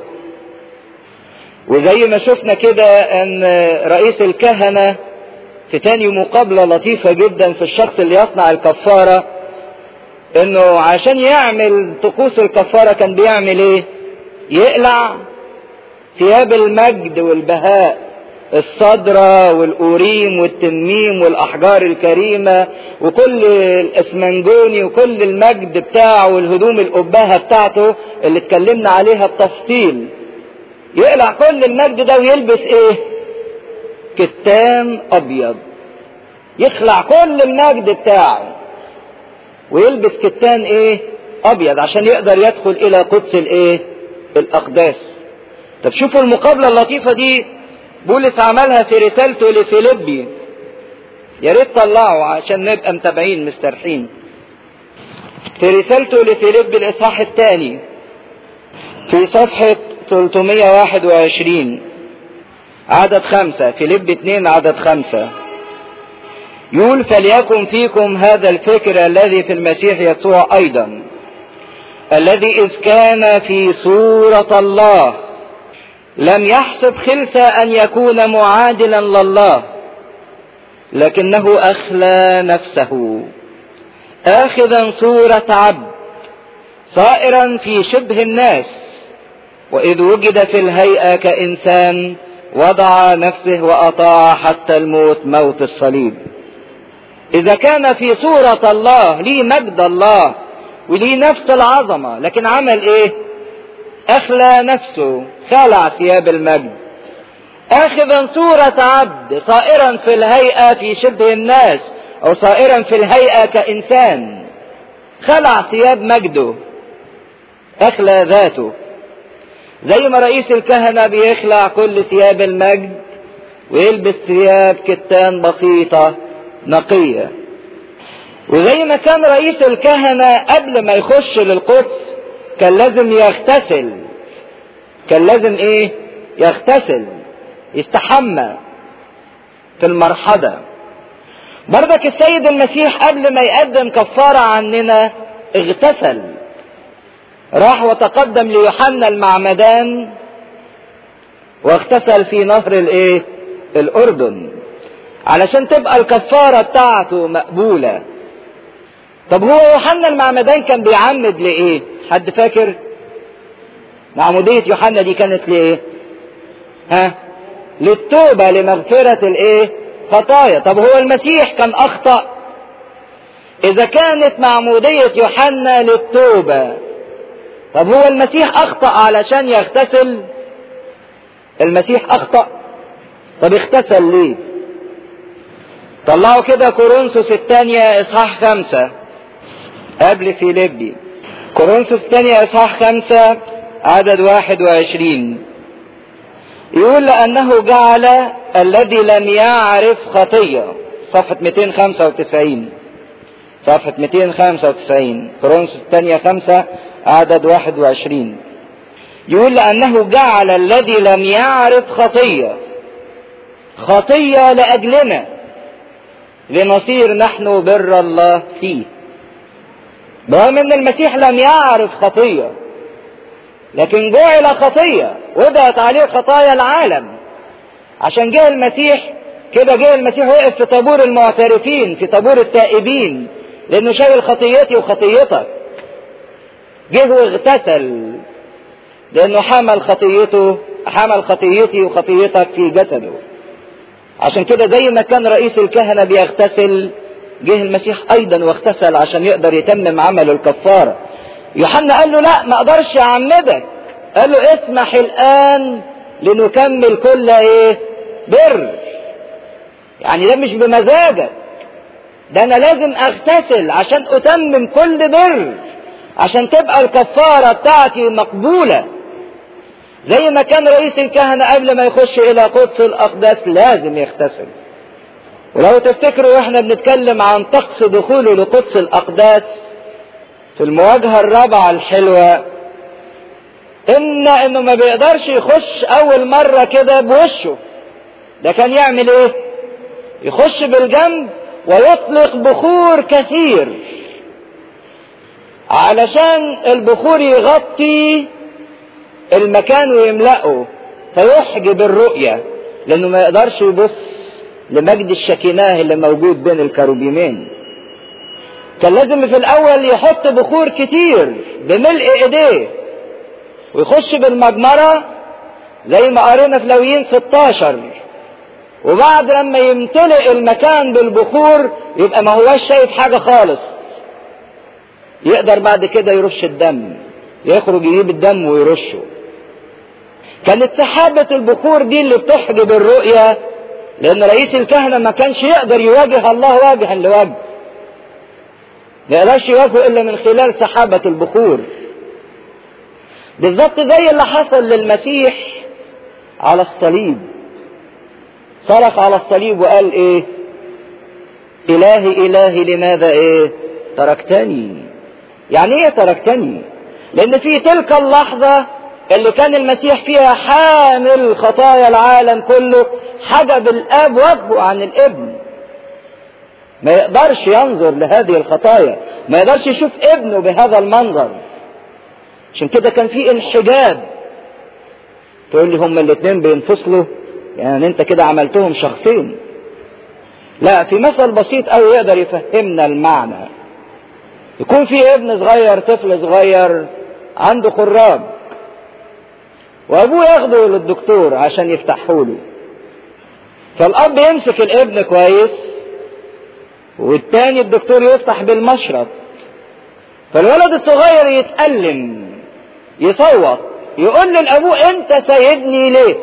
وزي ما شفنا كده ان رئيس الكهنة في تاني مقابلة لطيفة جدا في الشخص اللي يصنع الكفارة انه عشان يعمل طقوس الكفارة كان بيعمل ايه يقلع ثياب المجد والبهاء الصدرة والأوريم والتنميم والأحجار الكريمة وكل الأسمنجوني وكل المجد بتاعه والهدوم الأبهة بتاعته اللي اتكلمنا عليها بتفصيل يقلع كل المجد ده ويلبس ايه كتان أبيض يخلع كل المجد بتاعه ويلبس كتان ايه أبيض عشان يقدر يدخل إلى قدس الايه الأقداس طب شوفوا المقابلة اللطيفة دي بولس عملها في رسالته لفيليبي يا ريت طلعوا عشان نبقى متابعين مستريحين في رسالته لفيليبي الاصحاح الثاني في صفحة 321 عدد خمسة فيليب اتنين عدد خمسة يقول فليكن فيكم هذا الفكر الذي في المسيح يسوع ايضا الذي اذ كان في صورة الله لم يحسب خلسة أن يكون معادلا لله لكنه أخلى نفسه آخذا صورة عبد صائرا في شبه الناس وإذ وجد في الهيئة كإنسان وضع نفسه وأطاع حتى الموت موت الصليب إذا كان في صورة الله ليه مجد الله وليه نفس العظمة لكن عمل إيه أخلى نفسه خلع ثياب المجد آخذا صورة عبد صائرا في الهيئة في شبه الناس أو صائرا في الهيئة كإنسان خلع ثياب مجده أخلى ذاته زي ما رئيس الكهنة بيخلع كل ثياب المجد ويلبس ثياب كتان بسيطة نقية وزي ما كان رئيس الكهنة قبل ما يخش للقدس كان لازم يغتسل كان لازم ايه يغتسل يستحمى في المرحضة برضك السيد المسيح قبل ما يقدم كفارة عننا اغتسل راح وتقدم ليوحنا المعمدان واغتسل في نهر الايه الاردن علشان تبقى الكفارة بتاعته مقبولة طب هو يوحنا المعمدان كان بيعمد لايه حد فاكر معمودية يوحنا دي كانت لايه ها للتوبة لمغفرة الايه خطايا طب هو المسيح كان اخطأ اذا كانت معمودية يوحنا للتوبة طب هو المسيح اخطأ علشان يغتسل المسيح اخطأ طب اغتسل ليه طلعوا كده كورنثوس الثانية اصحاح خمسة قبل فيليبي كورنثوس الثانية اصحاح خمسة عدد واحد وعشرين يقول لأنه جعل الذي لم يعرف خطية صفحة 295 صفحة 295 كورنثوس الثانية خمسة عدد 21 يقول لأنه جعل الذي لم يعرف خطية خطية لأجلنا لنصير نحن بر الله فيه برغم ان المسيح لم يعرف خطية لكن جعل خطية وضعت عليه خطايا العالم عشان جه المسيح كده جه المسيح وقف في طابور المعترفين في طابور التائبين لانه شايل خطيتي وخطيتك جه واغتسل لانه حمل خطيته حمل خطيتي وخطيتك في جسده عشان كده زي ما كان رئيس الكهنة بيغتسل جه المسيح ايضا واغتسل عشان يقدر يتمم عمل الكفارة يوحنا قال له لا ما اقدرش اعمدك قال له اسمح الان لنكمل كل ايه بر يعني ده مش بمزاجك ده انا لازم اغتسل عشان اتمم كل بر عشان تبقى الكفارة بتاعتي مقبولة زي ما كان رئيس الكهنة قبل ما يخش الى قدس الاقداس لازم يغتسل ولو تفتكروا واحنا بنتكلم عن طقس دخوله لقدس الاقداس في المواجهة الرابعة الحلوة ان انه ما بيقدرش يخش اول مرة كده بوشه ده كان يعمل ايه يخش بالجنب ويطلق بخور كثير علشان البخور يغطي المكان ويملأه فيحجب الرؤية لانه ما يقدرش يبص لمجد الشكيناه اللي موجود بين الكروبيمين كان لازم في الاول يحط بخور كتير بملء ايديه ويخش بالمجمرة زي ما قرينا في لويين 16 وبعد لما يمتلئ المكان بالبخور يبقى ما هواش شايف حاجة خالص يقدر بعد كده يرش الدم يخرج يجيب الدم ويرشه كانت سحابة البخور دي اللي بتحجب الرؤية لأن رئيس الكهنة ما كانش يقدر يواجه الله وجها لوجه ما يقدرش يواجهه إلا من خلال سحابة البخور بالظبط زي اللي حصل للمسيح على الصليب صرخ على الصليب وقال ايه الهي الهي لماذا ايه تركتني يعني ايه تركتني لان في تلك اللحظة اللي كان المسيح فيها حامل خطايا العالم كله حجب الاب وجهه عن الابن ما يقدرش ينظر لهذه الخطايا ما يقدرش يشوف ابنه بهذا المنظر عشان كده كان في انحجاب تقول لي هما الاثنين بينفصلوا يعني انت كده عملتهم شخصين لا في مثل بسيط قوي يقدر يفهمنا المعنى يكون في ابن صغير طفل صغير عنده خراج وابوه ياخده للدكتور عشان يفتحه له فالاب يمسك الابن كويس والتاني الدكتور يفتح بالمشرط فالولد الصغير يتألم يصوت يقول للابوه انت سايبني ليه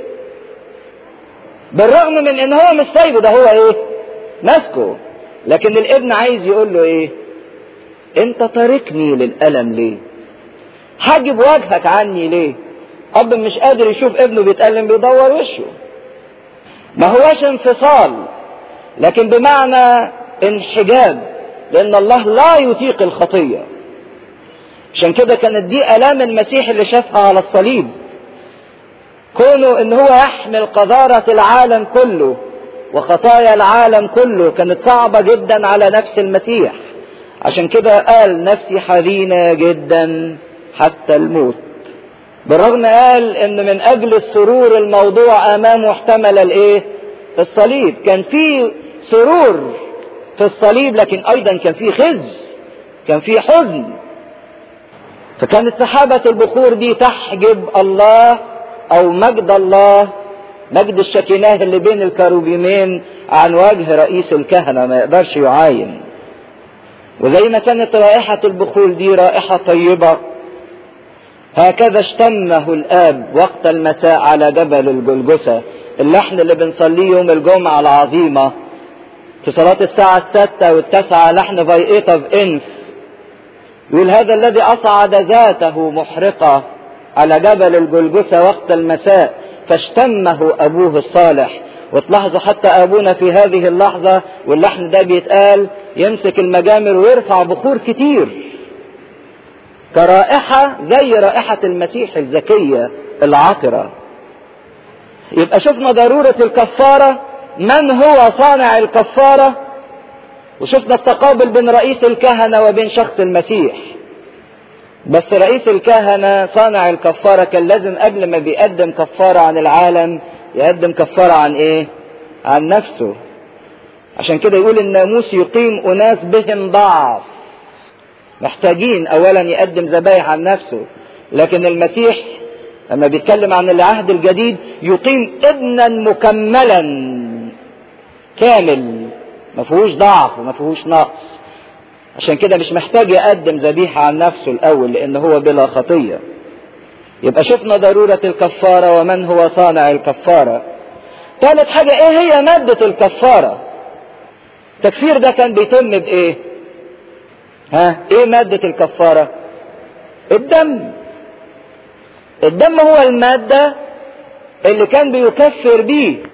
بالرغم من ان هو مش سايبه ده هو ايه ماسكه لكن الابن عايز يقول له ايه انت تاركني للالم ليه حاجب وجهك عني ليه اب مش قادر يشوف ابنه بيتألم بيدور وشه ما هواش انفصال لكن بمعنى انحجاب لان الله لا يطيق الخطيه عشان كده كانت دي الام المسيح اللي شافها على الصليب كونه ان هو يحمل قذارة العالم كله وخطايا العالم كله كانت صعبة جدا على نفس المسيح عشان كده قال نفسي حزينة جدا حتى الموت بالرغم قال ان من اجل السرور الموضوع امامه احتمل الايه الصليب كان في سرور في الصليب لكن ايضا كان في خزي كان في حزن فكانت سحابة البخور دي تحجب الله او مجد الله مجد الشكيناه اللي بين الكروبيمين عن وجه رئيس الكهنة ما يقدرش يعاين وزي ما كانت رائحة البخور دي رائحة طيبة هكذا اشتمه الآب وقت المساء على جبل الجلجسة اللحن اللي بنصليه يوم الجمعة العظيمة في صلاة الساعة الستة والتسعة لحن فايئة في إنف يقول هذا الذي أصعد ذاته محرقة على جبل الجلجسة وقت المساء فاشتمه أبوه الصالح وتلاحظوا حتى أبونا في هذه اللحظة واللحن ده بيتقال يمسك المجامر ويرفع بخور كتير كرائحة زي رائحة المسيح الزكية العطرة يبقى شفنا ضرورة الكفارة من هو صانع الكفارة وشفنا التقابل بين رئيس الكهنة وبين شخص المسيح بس رئيس الكهنة صانع الكفارة كان لازم قبل ما بيقدم كفارة عن العالم يقدم كفارة عن ايه عن نفسه عشان كده يقول الناموس يقيم اناس بهم ضعف محتاجين اولا يقدم ذبايح عن نفسه لكن المسيح لما بيتكلم عن العهد الجديد يقيم ابنا مكملا كامل ما فيهوش ضعف وما فيهوش نقص عشان كده مش محتاج يقدم ذبيحة عن نفسه الأول لأن هو بلا خطية يبقى شفنا ضرورة الكفارة ومن هو صانع الكفارة ثالث حاجة ايه هي مادة الكفارة التكفير ده كان بيتم بايه ها ايه مادة الكفارة الدم الدم هو المادة اللي كان بيكفر بيه